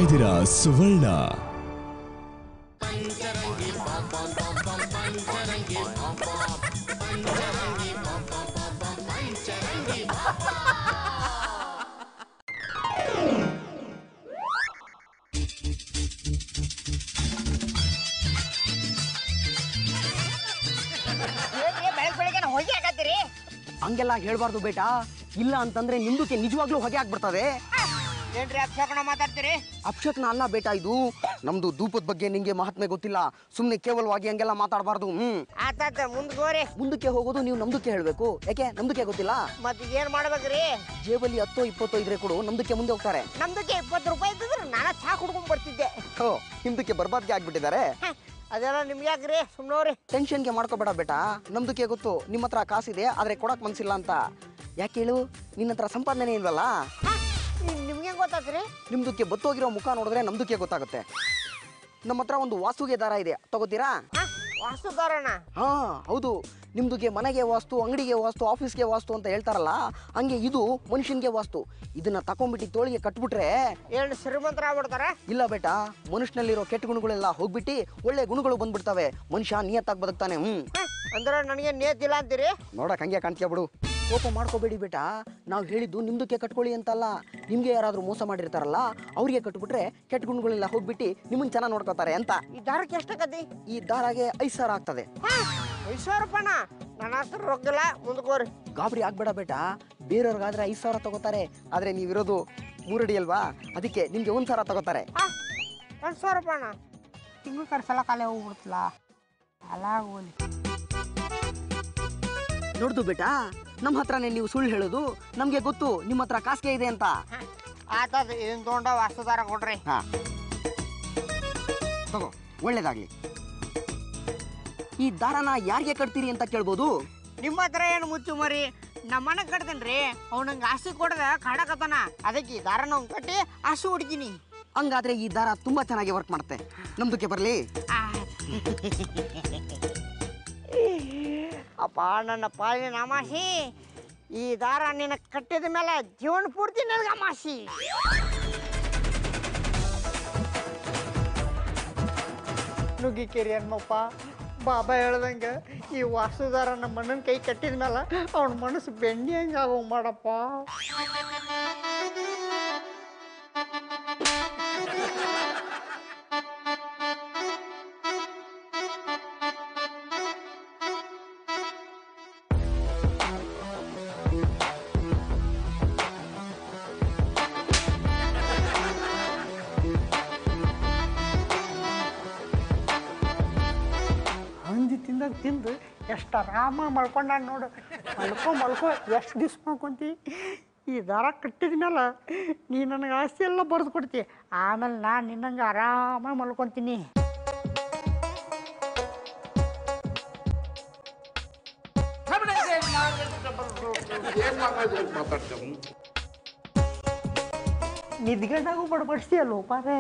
ಇದ್ದೀರಾ ಸುವರ್ಣ ಬೆಳಗ್ಗೆ ಬೆಳಗ್ಗೆ ಹೊಗೆ ಹಾಕತ್ತೀರಿ ಹಂಗೆಲ್ಲ ಹೇಳ್ಬಾರ್ದು ಬೇಟಾ ಇಲ್ಲ ಅಂತಂದ್ರೆ ನಿಮ್ದಕ್ಕೆ ನಿಜವಾಗ್ಲೂ ಹೊಗೆ ಆಗ್ಬಿಡ್ತದೆ ಏನ್ರಿ ಅಪ್ಸಕಣ ಮಾತಾಡ್ತೀರಿ ಅಪ್ಶಕ್ನ ಅಲ್ಲ ಬೇಟಾ ಇದು ನಮ್ದು ಧೂಪದ ಬಗ್ಗೆ ನಿಂಗೆ ಮಹಾತ್ಮೆ ಗೊತ್ತಿಲ್ಲ ಸುಮ್ನೆ ಕೇವಲವಾಗಿ ಹಂಗೆಲ್ಲ ಮಾತಾಡಬಾರ್ದು ಹ್ಮ್ ಆತಾತ ಮುಂದ್ಗೋರಿ ಮುಂದಕ್ಕೆ ಹೋಗೋದು ನೀವು ನಮ್ದಕ್ಕೆ ಹೇಳ್ಬೇಕು ಯಾಕೆ ನಮ್ದಕ್ಕೆ ಗೊತ್ತಿಲ್ಲ ಮತ್ ಏನ್ ಮಾಡ್ಬೇಕ್ರಿ ಜೇಬಲ್ಲಿ ಹತ್ತೋ ಇಪ್ಪತ್ತೋ ಇದ್ರೆ ಕೊಡು ನಮ್ದಕ್ಕೆ ಮುಂದೆ ಹೋಗ್ತಾರೆ ನಮ್ದಕ್ಕೆ ಇಪ್ಪತ್ತು ರೂಪಾಯಿ ಇದ್ದಿದ್ರೆ ನಾನ ಚಾ ಕುಡ್ಕೊಂಡ್ ಬರ್ತಿದ್ದೆ ಹೋ ನಿಮ್ದಕ್ಕೆ ಬರ್ಬಾದ್ಗೆ ಆಗ್ಬಿಟ್ಟಿದ್ದಾರೆ ಹ, ಅದೆಲ್ಲ ನಿಮ್ಗೆ ಯಾಕ್ರಿ ಸುಮ್ನವ್ರಿ ಟೆನ್ಷನ್ಗೆ ಮಾಡ್ಕೋಬೇಡ ಬೇಟಾ ನಮ್ದಕ್ಕೆ ಗೊತ್ತು ನಿಮ್ಮ ಹತ್ರ ಕಾಸಿದೆ ಆದ್ರೆ ಕೊಡಕ್ ಮನ್ಸಿಲ್ಲ ಅಂತ ಯಾಕೆ ಹೇಳು ನಿನ್ನ ಹತ್ರ ಸಂಪಾದನೆ ಇಲ್ವಲ್ಲ ನಿಮ್ಗೆ ಗೊತ್ತಾತ್ರಿ ನಿಮ್ದಕ್ಕೆ ಬತ್ತೋಗಿರೋ ಮುಖ ನೋಡಿದ್ರೆ ನಮ್ದಕ್ಕೆ ಗೊತ್ತಾಗುತ್ತೆ ನಮ್ಮ ಹತ್ರ ಒಂದು ವಾಸ್ತುಗೆ ದಾರ ಇದೆ ತಗೋತೀರಾ ಹ, ವಾಸ್ತುದಾರಣ ಹಾ ಹೌದು ನಿಮ್ದುಗೆ ಮನೆಗೆ ವಾಸ್ತು ಅಂಗಡಿಗೆ ವಾಸ್ತು ಆಫೀಸ್ಗೆ ವಾಸ್ತು ಅಂತ ಹೇಳ್ತಾರಲ್ಲ ಹಂಗೆ ಇದು ಮನುಷ್ಯನ್ಗೆ ವಾಸ್ತು ಇದನ್ನ ತಕೊಂಡ್ಬಿಟ್ಟು ತೋಳಿಗೆ ಕಟ್ಬಿಟ್ರೆ ಏನ್ ಶ್ರೀಮಂತರ ಆಗ್ಬಿಡ್ತಾರ ಇಲ್ಲ ಬೇಟ ಮನುಷ್ಯನಲ್ಲಿರೋ ಕೆಟ್ಟ ಗುಣಗಳೆಲ್ಲ ಹೋಗ್ಬಿಟ್ಟು ಒಳ್ಳೆ ಗುಣಗಳು ಬಂದ್ಬಿಡ್ತವೆ ಮನುಷ್ಯ ನಿಯತ್ತಾಗಿ ಬದುಕ್ತಾನೆ ಹ್ಮ್ ಹ, ಅಂದ್ರ ನನಗೆ ನೇತಿಲ್ಲ ಅಂತೀರಿ ನೋಡಕ್ ಹಂಗೆ ಕಾಣ್ತೀಯ ಬಿಡು ಕೋಪ ಮಾಡ್ಕೋಬೇಡಿ ಬೇಟ ನಾವು ಹೇಳಿದ್ದು ನಿಮ್ದಕ್ಕೆ ಕಟ್ಕೊಳ್ಳಿ ಅಂತಲ್ಲ ನಿಮ್ಗೆ ಯಾರಾದ್ರೂ ಮೋಸ ಮಾಡಿರ್ತಾರಲ್ಲ ಅವ್ರಿಗೆ ಕಟ್ಬಿಟ್ರೆ ಕೆಟ್ಟ ಗುಣಗಳೆಲ್ಲ ಹೋಗ್ಬಿಟ್ಟು ನಿಮ್ಮನ್ನ ಚೆನ್ನಾಗಿ ನೋಡ್ಕೋತಾರೆ ಅಂತ ಈ ದಾರಕ್ಕೆ ಎಷ್ಟಾಕತಿ ಈ ದಾರಾಗೆ ಐದು ಸಾವಿರ ಆಗ್ತದೆ ಐದು ಸಾವಿರ ರೂಪಾಯಿನ ನನ್ನ ಹತ್ರ ರೊಕ್ಕಿಲ್ಲ ಮುಂದ್ಕೋರಿ ಗಾಬರಿ ಆಗ್ಬೇಡ ಬೇಟ ಬೇರೆಯವ್ರಿಗಾದ್ರೆ ಐದು ಸಾವಿರ ತಗೋತಾರೆ ಆದ್ರೆ ನೀವಿರೋದು ಮೂರಡಿ ಅಲ್ವಾ ಅದಕ್ಕೆ ನಿಮ್ಗೆ ಒಂದ್ ಸಾವಿರ ತಗೋತಾರೆ ಹ, ಒಂದ್ ಸಾವಿರ ರೂಪಾಯಿನ ತಿಂಗಳು ಕರ್ಸಲ ಕಾಲೇ ಹೋಗ್ಬಿಡ್ತಲ್ಲ ಅಲ್ಲ ಹೋಗ್ಲಿ ನೋಡ್ದು ಬೇಟ ನಮ್ಮ ಹತ್ರನೇ ನೀವು ಸುಳ್ಳು ಹೇಳೋದು ನಮ್ಗೆ ಗೊತ್ತು ನಿಮ್ಮ ಹತ್ರ ಕಾಸಿಗೆ ಇದೆ ಅಂತ ಆತದ ಇದನ್ನ ತೊಗೊಂಡ ವಾಸ್ತುದಾರ ಕೊಡ್ರಿ ಹಾ ತಗೋ ಒಳ್ಳೇದಾಗ್ಲಿ ಈ ದಾರನ ಯಾರಿಗೆ ಕಟ್ತೀರಿ ಅಂತ ಕೇಳ್ಬೋದು ನಿಮ್ಮ ಹತ್ರ ಏನು ಮುಚ್ಚು ಮರಿ ನಮ್ಮನ್ನ ಕಟ್ತೇನ್ರಿ ಅವ್ನಂಗೆ ಆಸ್ತಿ ಕೊಡದ ಕಾಡಕತ್ತಾನ ಅದಕ್ಕೆ ಈ ದಾರನ ಅವ್ನ್ ಕಟ್ಟಿ ಆಸು ಹೊಡಿತೀನಿ ಹಂಗಾದ್ರೆ ಈ ದಾರ ತುಂಬಾ ಚೆನ್ನಾಗಿ ವರ್ಕ್ ಮಾಡುತ್ತೆ ನಮ್ದಕ್ಕೆ ಬರ್ಲಿ ಆ. ಅಪ್ಪ ನನ್ನ ಪಾಲಿನ ಅಮಾಸಿ ಈ ದಾರ ನಿನ್ನ ಕಟ್ಟಿದ ಮೇಲೆ ಜೀವನ ಪೂರ್ತಿ ನನಗೆ ಅಮಾಸಿ ನುಗ್ಗಿಕೇರಿ ಹಣ್ಣಪ್ಪ ಬಾಬಾ ಹೇಳ್ದಂಗೆ ಈ ವಾಸುದಾರ ನಮ್ಮ ಮಣ್ಣನ ಕೈ ಕಟ್ಟಿದ ಮೇಲೆ ಅವನ ಮನಸ್ಸು ಬೆಣ್ಣೆ ಹಂಗೆ ಆಗೋ ಮಾಡಪ್ಪ ಹಂದಿ ತಿಂದಾಗ ತಿಂದು ಎಷ್ಟು ಆರಾಮ ಮಲ್ಕೊಂಡ ನೋಡು ಮಲ್ಕೊ ಮಲ್ಕೊ ಎಷ್ಟು ದಿವ್ಸ ಮಲ್ಕೊಂತಿ ಈ ದಾರ ಕಟ್ಟಿದ ಮೇಲೆ ನೀ ನನಗೆ ಆಸ್ತಿ ಎಲ್ಲ ಬರೆದು ಕೊಡ್ತಿ ಆಮೇಲೆ ನಾನು ನಿನ್ನಂಗೆ ಆರಾಮಾಗಿ ಮಲ್ಕೊತೀನಿ ನಿದ್ಗಂಡಾಗೂ ಬಡಬಡಿಸ್ತೀಯಲ್ಲ ಪಾರೆ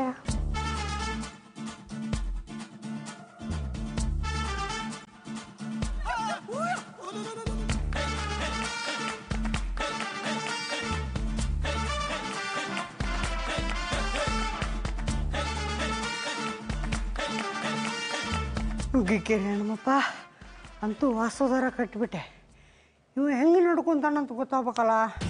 ನುಗ್ಗಿಕೆರೆ ಹಣ್ಣಪ್ಪ ಅಂತೂ ವಾಸೋದಾರ ಕಟ್ಟಿಬಿಟ್ಟೆ ಇವ ಹೆಂಗೆ ನಡ್ಕೊಂತಾನಂತ ಗೊತ್ತಾಗ್ಬೇಕಲ್ಲ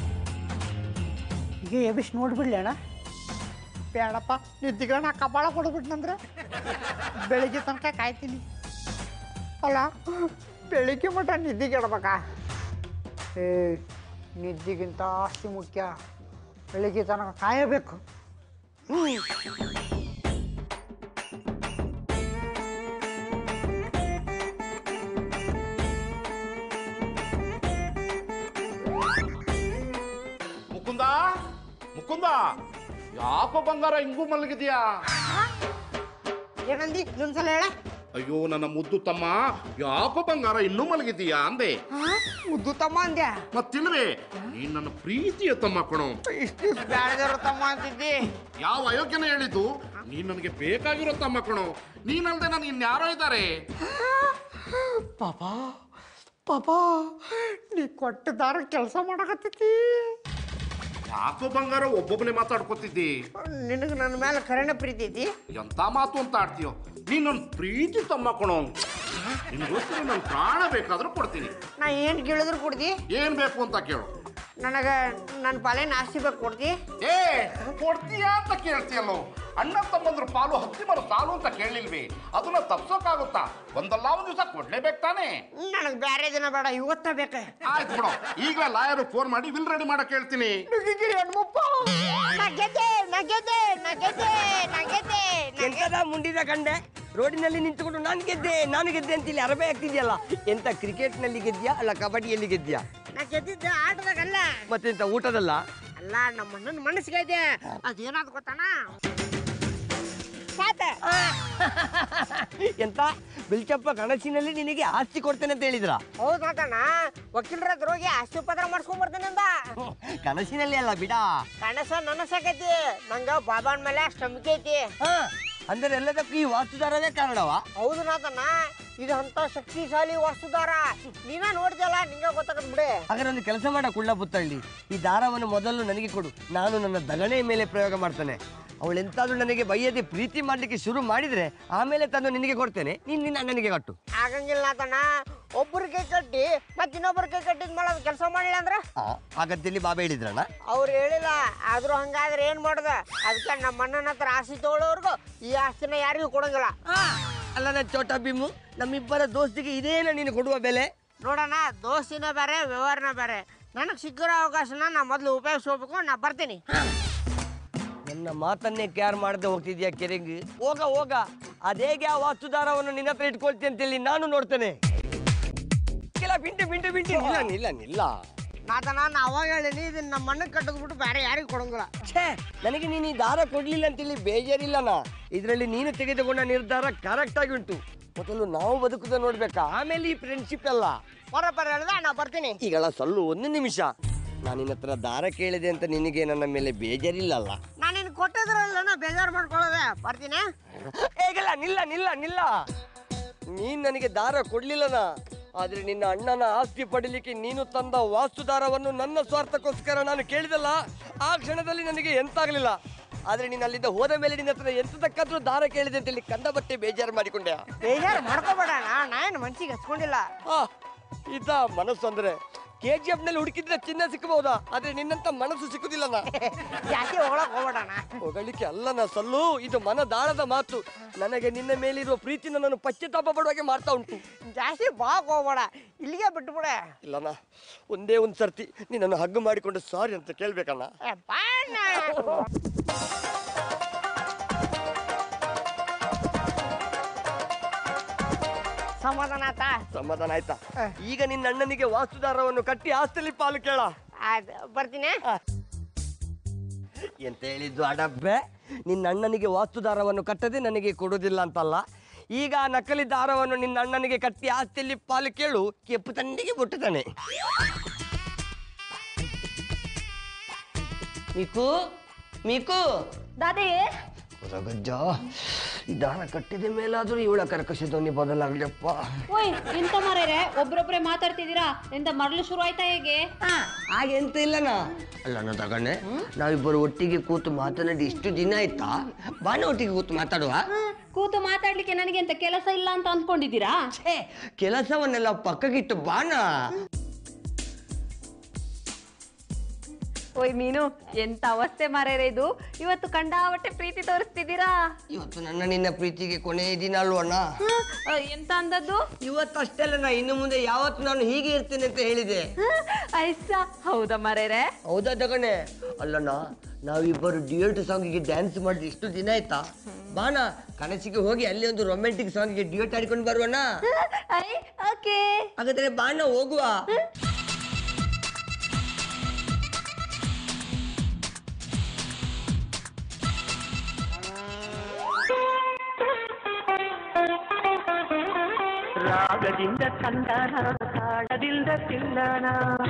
ಈಗ ಎಬಿಸ್ ನೋಡ್ಬಿಡ್ಲಿ ಅಣ್ಣ ಬೇಡಪ್ಪ ನಿದ್ದಿಗಣ್ಣ ಕಪಾಳ ಕೊಡ್ಬಿಟ್ನಂದ್ರೆ ಬೆಳಿಗ್ಗೆ ತನಕ ಕಾಯ್ತೀನಿ ಅಲ್ಲ ಬೆಳಿಗ್ಗೆ ಮಟ್ಟ ನಿದ್ದಿಗೆ ಇಡ್ಬೇಕಾ ಏ ನಿದ್ದಿಗಿಂತ ಆಸ್ತಿ ಮುಖ್ಯ ಬೆಳಿಗ್ಗೆ ತನಕ ಕಾಯಬೇಕು ಮುಕುಂದ ಮುಕುಂದ ಯಾಕೋ ಬಂಗಾರ ಹಿಂಗೂ ಮಲಗಿದ್ಯಾ ಏನಂದಿ ಇನ್ನೊಂದ್ಸಲ ಹೇಳ ಅಯ್ಯೋ ನನ್ನ ಮುದ್ದು ತಮ್ಮ ಯಾಕೋ ಬಂಗಾರ ಇನ್ನೂ ಮಲಗಿದೀಯಾ ಅಂದೆ ಮುದ್ದು ತಮ್ಮ ಅಂದ್ಯಾ ಮತ್ತಿಲ್ವೇ ನೀನ್ ನನ್ನ ಪ್ರೀತಿಯ ತಮ್ಮ ಕಣೋ ಇಷ್ಟು ಬ್ಯಾಡದಿರೋ ತಮ್ಮ ಅಂತಿದ್ದಿ ಯಾವ ಅಯೋಗ್ಯನ ಹೇಳಿದ್ದು ನೀನ್ ನನಗೆ ಬೇಕಾಗಿರೋ ತಮ್ಮ ಕಣೋ ನೀನಲ್ದೆ ನಾನು ಇನ್ಯಾರೋ ಇದ್ದಾರೆ ಪಾಪ ಪಾಪ ನೀ ಕೊಟ್ಟ ದಾರ ಕೆಲಸ ಮಾಡಕತ್ತೈತಿ ಯಾಕೋ ಬಂಗಾರ ಒಬ್ಬೊಬ್ಬನೇ ಮಾತಾಡ್ಕೊತಿದ್ದಿ ನಿನಗೆ ನನ್ನ ಮೇಲೆ ಕರೆನ ಪ್ರೀತಿ ಐತಿ ಎಂತ ಮಾತು ಅಂತ ಆಡ್ತೀಯೋ ನೀನ್ ನನ್ನ ಪ್ರೀತಿ ತಮ್ಮ ಕಣೋ ನಿನ್ಗೋಸ್ಕರ ನನ್ನ ಪ್ರಾಣ ಬೇಕಾದ್ರೂ ಕೊಡ್ತೀನಿ ನಾ ಏನು ಕೇಳಿದ್ರು ಕೊಡ್ತಿ ಏನ್ ಬೇಕು ಅಂತ ಕೇಳು ನನಗೆ ನನ್ನ ಪಾಲೇನ ಆಸ್ತಿ ಬೇಕು ಕೊಡ್ತಿ ಏ ಕೊಡ್ತೀಯಾ ಅಂತ ಕೇಳ್ತೀಯಲ್ಲೋ ಅಣ್ಣ ತಮ್ಮಂದ್ರ ಪಾಲು ಹತ್ತಿ ಮರ ಸಾಲು ಅಂತ ಕೇಳಿಲ್ವಿ ಅದನ್ನ ತಪ್ಸೋಕ್ಕಾಗುತ್ತಾ ಒಂದಲ್ಲ ಒಂದ್ ದಿವಸ ಕೊಡ್ಲೇಬೇಕು ತಾನೇ ನನಗೆ ಬೇರೆ ದಿನ ಬೇಡ ಇವತ್ತ ಬೇಕು ಆಯ್ತು ಬಿಡು ಈಗಲೇ ಲಾಯರ್ ಫೋನ್ ಮಾಡಿ ವಿಲ್ ರೆಡಿ ಮಾಡಕ್ ಹೇಳ್ತೀನಿ ನಾ ಗೆದ್ದೆ ನಾ ಗೆದ್ದೆ ನಾ ಗೆದ್ದೆ ನಾ ಗೆದ್ದೆ ನಾ ಎಂತದ ಮುಂಡಿದ ಕಂಡೆ ರೋಡಿನಲ್ಲಿ ನಿಂತುಕೊಂಡು ನಾನು ಗೆದ್ದೆ ನಾನು ಗೆದ್ದೆ ಅಂತ ಇಲ್ಲಿ ಅರಬೆ ಆಗ್ತಿದ್ಯಲ್ಲ ಎಂತ ಕ್ರಿಕೆಟ್ ನಲ್ಲಿ ಗೆದ್ಯಾ ಅಲ್ಲ ಕಬಡ್ಡಿಯಲ್ಲಿ ಗೆದ್ಯಾ ನಾ ಗೆದ್ದಿದ್ದೆ ಆಟದಾಗಲ್ಲ ಮತ್ತೆಂತ ಊಟದಲ್ಲ ಅಲ್ಲ ನಮ್ಮ ಅಣ್ಣನ ಮನಸ್ಸಿಗೆ ಇದೆ ಅದೇನಾದ್ ಗೊತ್ತಾನ ಸಾತ ಎಂತ ಬಿಲ್ಚಪ್ಪ ಕನಸಿನಲ್ಲಿ ನಿನಗೆ ಆಸ್ತಿ ಕೊಡ್ತೇನೆ ಅಂತ ಹೇಳಿದ್ರ ಹೌದು ಮಾತಣ್ಣ ವಕೀಲರ ಹತ್ರ ಹೋಗಿ ಆಸ್ತಿ ಪತ್ರ ಮಾಡ್ಸ್ಕೊಂಡ್ ಬರ್ತಾನೆ ಅಂದ ಕನಸಿನಲ್ಲಿ ಅಲ್ಲ ಬಿಡ ಕನಸ ನನಸಾಕೈತಿ ನಂಗ ಬಾಬಾನ್ ಮೇಲೆ ಅಷ್ಟು ನಂಬಿಕೆ ಐತಿ ಹಾ ಅಂದರೆ ಎಲ್ಲದಕ್ಕೂ ಈ ವಾಸ್ತುದಾರವೇ ಕಾರಣವಾ ಹೌದು ನಾತಣ್ಣ ಇದು ಅಂತ ಶಕ್ತಿಶಾಲಿ ವಸ್ತುದಾರ ನೀನ ನೋಡ್ದಲ್ಲ ನಿಂಗ ಗೊತ್ತಾಗತ್ ಬಿಡಿ ಹಾಗಾದ್ರೆ ಒಂದು ಕೆಲಸ ಮಾಡ ಕುಳ್ಳ ಪುತ್ತಳ್ಳಿ ಈ ದಾರವನ್ನು ಮೊದಲು ನನಗೆ ಕೊಡು ನಾನು ನನ್ನ ದಗಣೆಯ ಮೇಲೆ ಪ್ರಯೋಗ ಮಾಡ್ತೇನೆ ಅವಳು ಎಂತಾದ್ರೂ ನನಗೆ ಬೈಯದೆ ಪ್ರೀತಿ ಮಾಡ್ಲಿಕ್ಕೆ ಶುರು ಮಾಡಿದ್ರೆ ಆಮೇಲೆ ತಂದು ನಿನಗೆ ಕೊಡ್ತೇನೆ ನೀನ್ ನಿನ್ನ ಅಣ್ಣನಿಗೆ ಕಟ್ಟು ಆಗಂಗಿಲ್ಲ ನಾತಣ್ಣ ಒಬ್ಬರ ಕೈ ಕಟ್ಟಿ ಮತ್ ಇನ್ನೊಬ್ಬರ ಕೈ ಕಟ್ಟಿದ ಮೇಲೆ ಅದು ಕೆಲಸ ಮಾಡಿಲ್ಲ ಅಂದ್ರ ಆ, ಆಗತ್ತಲ್ಲಿ ಬಾಬಾ ಹೇಳಿದ್ರಣ್ಣ ಅವ್ರು ಹೇಳಿಲ್ಲ ಆದ್ರೂ ಹಂಗಾದ್ರೆ ಏನ್ ಮಾಡುದ ಅದಕ್ಕೆ ನಮ್ಮ ಅಣ್ಣನ ಹತ್ರ ಆಸ್ತಿ ತಗೊಳ್ಳೋರ್ಗು ಈ ಆಸ್ತಿನ ಯಾರಿಗೂ ಕೊಡಂಗಿಲ್ಲ ಅಲ್ಲ ನನ್ನ ಚೋಟ ಭೀಮು ನಮ್ಮಿಬ್ಬರ ದೋಸ್ತಿಗೆ ಇದೇನ ನೀನು ಕೊಡುವ ಬೆಲೆ ನೋಡೋಣ ದೋಸ್ತಿನ ಬೇರೆ ವ್ಯವಹಾರನ ಬೇರೆ ನನಗೆ ಸಿಕ್ಕಿರೋ ಅವಕಾಶನ ನಾ ಮೊದಲು ಉಪಯೋಗಿಸ್ಕೋಬೇಕು ನಾ ಬರ್ತೀನಿ ನನ್ನ ಮಾತನ್ನೇ ಕೇರ್ ಮಾಡದೆ ಹೋಗ್ತಿದ್ಯಾ ಕೆರೆಗೆ ಹೋಗ ಹೋಗ ಅದೇಗೆ ಆ ವಾಸ್ತುದಾರವನ್ನು ನಿನ್ನ ಹತ್ರ ಇಟ್ಕೊಳ್ತೀನಿ ಅಂತೇಳಿ ನಾನು ನೋಡ್ತೇನೆ ಕೆಲ ಬಿಂಟು ಬಿಂಟು ಬಿಂಟು ನಿಲ್ಲ ನಿಲ್ಲ ನಿಲ್ಲ ನಾತನ ನಾ ಅವಾಗ ಹೇಳಿನಿ ಇದನ್ನ ನಮ್ಮ ಅಣ್ಣಗೆ ಕಟ್ಟಿದ್ಬಿಟ್ಟು ಬೇರೆ ಯಾರಿಗೂ ಕೊಡಂಗಿಲ್ಲ ಛೇ ನನಗೆ ನೀನು ಈ ದಾರ ಕೊಡ್ಲಿಲ್ಲ ಅಂತೇಳಿ ಬೇಜಾರಿಲ್ಲನ ಇದರಲ್ಲಿ ನೀನು ತೆಗೆದುಕೊಂಡ ನಿರ್ಧಾರ ಕರೆಕ್ಟ್ ಆಗಿ ಉಂಟು ಮೊದಲು ನಾವು ಬದುಕುದ ನೋಡ್ಬೇಕಾ ಆಮೇಲೆ ಈ ಫ್ರೆಂಡ್ಶಿಪ್ ಎಲ್ಲ ಬರೋಬ್ಬರ ಹೇಳ್ದ ನಾ ಬರ್ತೀನಿ ಈಗಳ ಸಲ್ಲು ಒಂದು ನಿಮಿಷ ನಾನು ನಿನ್ನ ಹತ್ರ ದಾರ ಕೇಳಿದೆ ಅಂತ ನಿನಗೆ ನನ್ನ ಮೇಲೆ ಬೇಜಾರಿಲ್ಲಲ್ಲ ನಾನು ನಿನ್ ಕೊಟ್ಟಿದ್ರಲ್ಲ ನಾ ಬೇಜಾರು ಮಾಡ್ಕೊಳ್ಳೋದೆ ಬರ್ತೀನಿ ಹೇಗಲ್ಲ ನಿಲ್ಲ ನಿಲ್ಲ ನಿಲ್ಲ ನೀನ್ ನನಗೆ ದಾರ ಕೊಡ್ಲಿಲ್ಲನ ಆದ್ರೆ ನಿನ್ನ ಅಣ್ಣನ ಆಸ್ತಿ ಪಡಿಲಿಕ್ಕೆ ನೀನು ತಂದ ವಾಸ್ತುದಾರವನ್ನು ನನ್ನ ಸ್ವಾರ್ಥಕ್ಕೋಸ್ಕರ ನಾನು ಕೇಳಿದಲ್ಲ ಆ ಕ್ಷಣದಲ್ಲಿ ನನಗೆ ಎಂತಾಗ್ಲಿಲ್ಲ ಆದ್ರೆ ನೀನು ಅಲ್ಲಿಂದ ಹೋದ ಮೇಲೆ ನಿನ್ನ ಹತ್ರ ಎಂತದಕ್ಕಾದ್ರೂ ದಾರ ಕೇಳಿದೆ ಅಂತೇಳಿ ಕಂದ ಬಟ್ಟೆ ಬೇಜಾರು ಮಾಡಿಕೊಂಡೆ ಬೇಜಾರು ಮಾಡ್ಕೋಬೇಡ ನಾ ನಾನು ಮನ್ಸಿಗೆ ಹಚ್ಕೊಂಡಿಲ್ಲ ಆ ಇದ ಮನಸ್ಸು ಅಂದ್ರೆ ಕೆ ಜಿ ಎಫ್ ನಲ್ಲಿ ಹುಡುಕಿದ್ರೆ ಚಿನ್ನ ಸಿಕ್ಕಬಹುದಾ ಆದ್ರೆ ನಿನ್ನಂತ ಮನಸ್ಸು ಸಿಕ್ಕುದಿಲ್ಲನ ಜಾಸ್ತಿ ಹೊಗಳಕ್ ಹೋಗ್ಬೇಡ ನಾ ಹೊಗಳಿಕೆ ಅಲ್ಲನ ಸಲ್ಲು ಇದು ಮನ ದಾಳದ ಮಾತು ನನಗೆ ನಿನ್ನ ಮೇಲಿರುವ ಪ್ರೀತಿ ನನ್ನನ್ನು ಪಶ್ಚಾತ್ತಾಪ ಪಡುವಾಗೆ ಮಾಡ್ತಾ ಉಂಟು ಜಾಸ್ತಿ ಬಾಕ್ ಹೋಗ್ಬೇಡ ಇಲ್ಲಿಗೆ ಬಿಟ್ಬಿಡ ಇಲ್ಲನ ಒಂದೇ ಒಂದು ಸರ್ತಿ ನಿನ್ನನ್ನು ಹಗ್ಗು ಮಾಡಿಕೊಂಡು ಸಾರಿ ಅಂತ ಕೇಳ್ಬೇಕಣ್ಣ ಏ, ಬಾಣ್ಣ. ಸಮಾಧಾನ ಆತಾ ಸಮಾಧಾನ ಆಯ್ತಾ ಈಗ ನಿನ್ನ ಅಣ್ಣನಿಗೆ ವಾಸ್ತುದಾರವನ್ನು ಕಟ್ಟಿ ಆಸ್ತಿಲಿ ಪಾಲು ಕೇಳ ಆಯ್ತು ಬರ್ತೀನಿ ಎಂತ ಹೇಳಿದ್ದು ಅಡಬ್ಬೆ ನಿನ್ನ ಅಣ್ಣನಿಗೆ ವಾಸ್ತುದಾರವನ್ನು ಕಟ್ಟದೆ ನನಗೆ ಕೊಡುವುದಿಲ್ಲ ಅಂತಲ್ಲ ಈಗ ಆ ನಕಲಿ ದಾರವನ್ನು ನಿನ್ನ ಅಣ್ಣನಿಗೆ ಕಟ್ಟಿ ಆಸ್ತಿಯಲ್ಲಿ ಪಾಲು ಕೇಳು ಕೆಪ್ಪು ತಂಡಿಗೆ ಬಿಟ್ಟುತ್ತಾನೆ ಮಿಕು ಮಿಕು ದಾದಿ ಹೊರಗಜ್ಜ ಈ ದಾರ ಕಟ್ಟಿದ ಮೇಲಾದ್ರೂ ಇವಳ ಕರ್ಕಶಧ್ವನಿ ಬದಲಾಗ್ಲಪ್ಪ ಓಯ್ ಎಂತ ಮಾರೇರೆ ಒಬ್ರೊಬ್ರೆ ಮಾತಾಡ್ತಿದ್ದೀರಾ ಎಂತ ಮರಳು ಶುರು ಆಯ್ತಾ ಹೇಗೆ ಹಾಗೆ ಎಂತ ಇಲ್ಲನ ಅಲ್ಲ ನಾ ತಗೊಂಡೆ ನಾವಿಬ್ಬರು ಒಟ್ಟಿಗೆ ಕೂತು ಮಾತನಾಡಿ ಇಷ್ಟು ದಿನ ಆಯ್ತಾ ಬಾಣ ಒಟ್ಟಿಗೆ ಕೂತು ಮಾತಾಡುವ ಹ್ಮ್, ಕೂತು ಮಾತಾಡ್ಲಿಕ್ಕೆ ನನಗೆ ಎಂತ ಕೆಲಸ ಇಲ್ಲ ಅಂತ ಅಂದ್ಕೊಂಡಿದ್ದೀರಾ ಛೇ ಕೆಲಸವನ್ನೆಲ್ಲ ಪಕ್ಕಗಿಟ್ಟು ಬಾಣ ಓಯ್ ಮೀನು ಎಂತ ಅವಸ್ಥೆ ಮಾರೇರೆ ಇದು ಇವತ್ತು ಕಂಡಾವಟ್ಟೆ ಪ್ರೀತಿ ತೋರಿಸ್ತಿದ್ದೀರಾ ಇವತ್ತು ನನ್ನ ನಿನ್ನ ಪ್ರೀತಿಗೆ ಕೊನೆಯ ದಿನ ಅಲ್ವಣ್ಣ ಹ್ಮ್, ಅ, ಎಂತ ಅಂದದ್ದು ಇವತ್ತು ಅಷ್ಟೇ ಅಲ್ಲ ಇನ್ನು ಮುಂದೆ ಯಾವತ್ತು ನಾನು ಹೀಗೆ ಇರ್ತೇನೆ ಅಂತ ಹೇಳಿದೆ ಹ್ಮ್, ಐಸ ಹೌದಾ ಮಾರೇರೆ ಹೌದಾ ತಗಣೆ ಅಲ್ಲಣ್ಣ ನಾವಿಬ್ಬರು ಡ್ಯೂಯಟ್ ಸಾಂಗಿಗೆ ಡ್ಯಾನ್ಸ್ ಮಾಡಿದ್ರೆ ಇಷ್ಟು ದಿನ ಆಯ್ತಾ ಬಾಣ ಕನಸಿಗೆ ಹೋಗಿ ಅಲ್ಲಿ ಒಂದು ರೊಮ್ಯಾಂಟಿಕ್ ಸಾಂಗಿಗೆ ಡ್ಯೂಯಟ್ ಆಡಿಕೊಂಡು ಬರುವಣ್ಣ ಐ ಓಕೆ ಹಾಗಾದ್ರೆ ಬಾಣ ಹೋಗುವ ರಾಗದಿಂದ ತಂದನ ತಾಳದಿಂದ ತಿಲ್ಲನ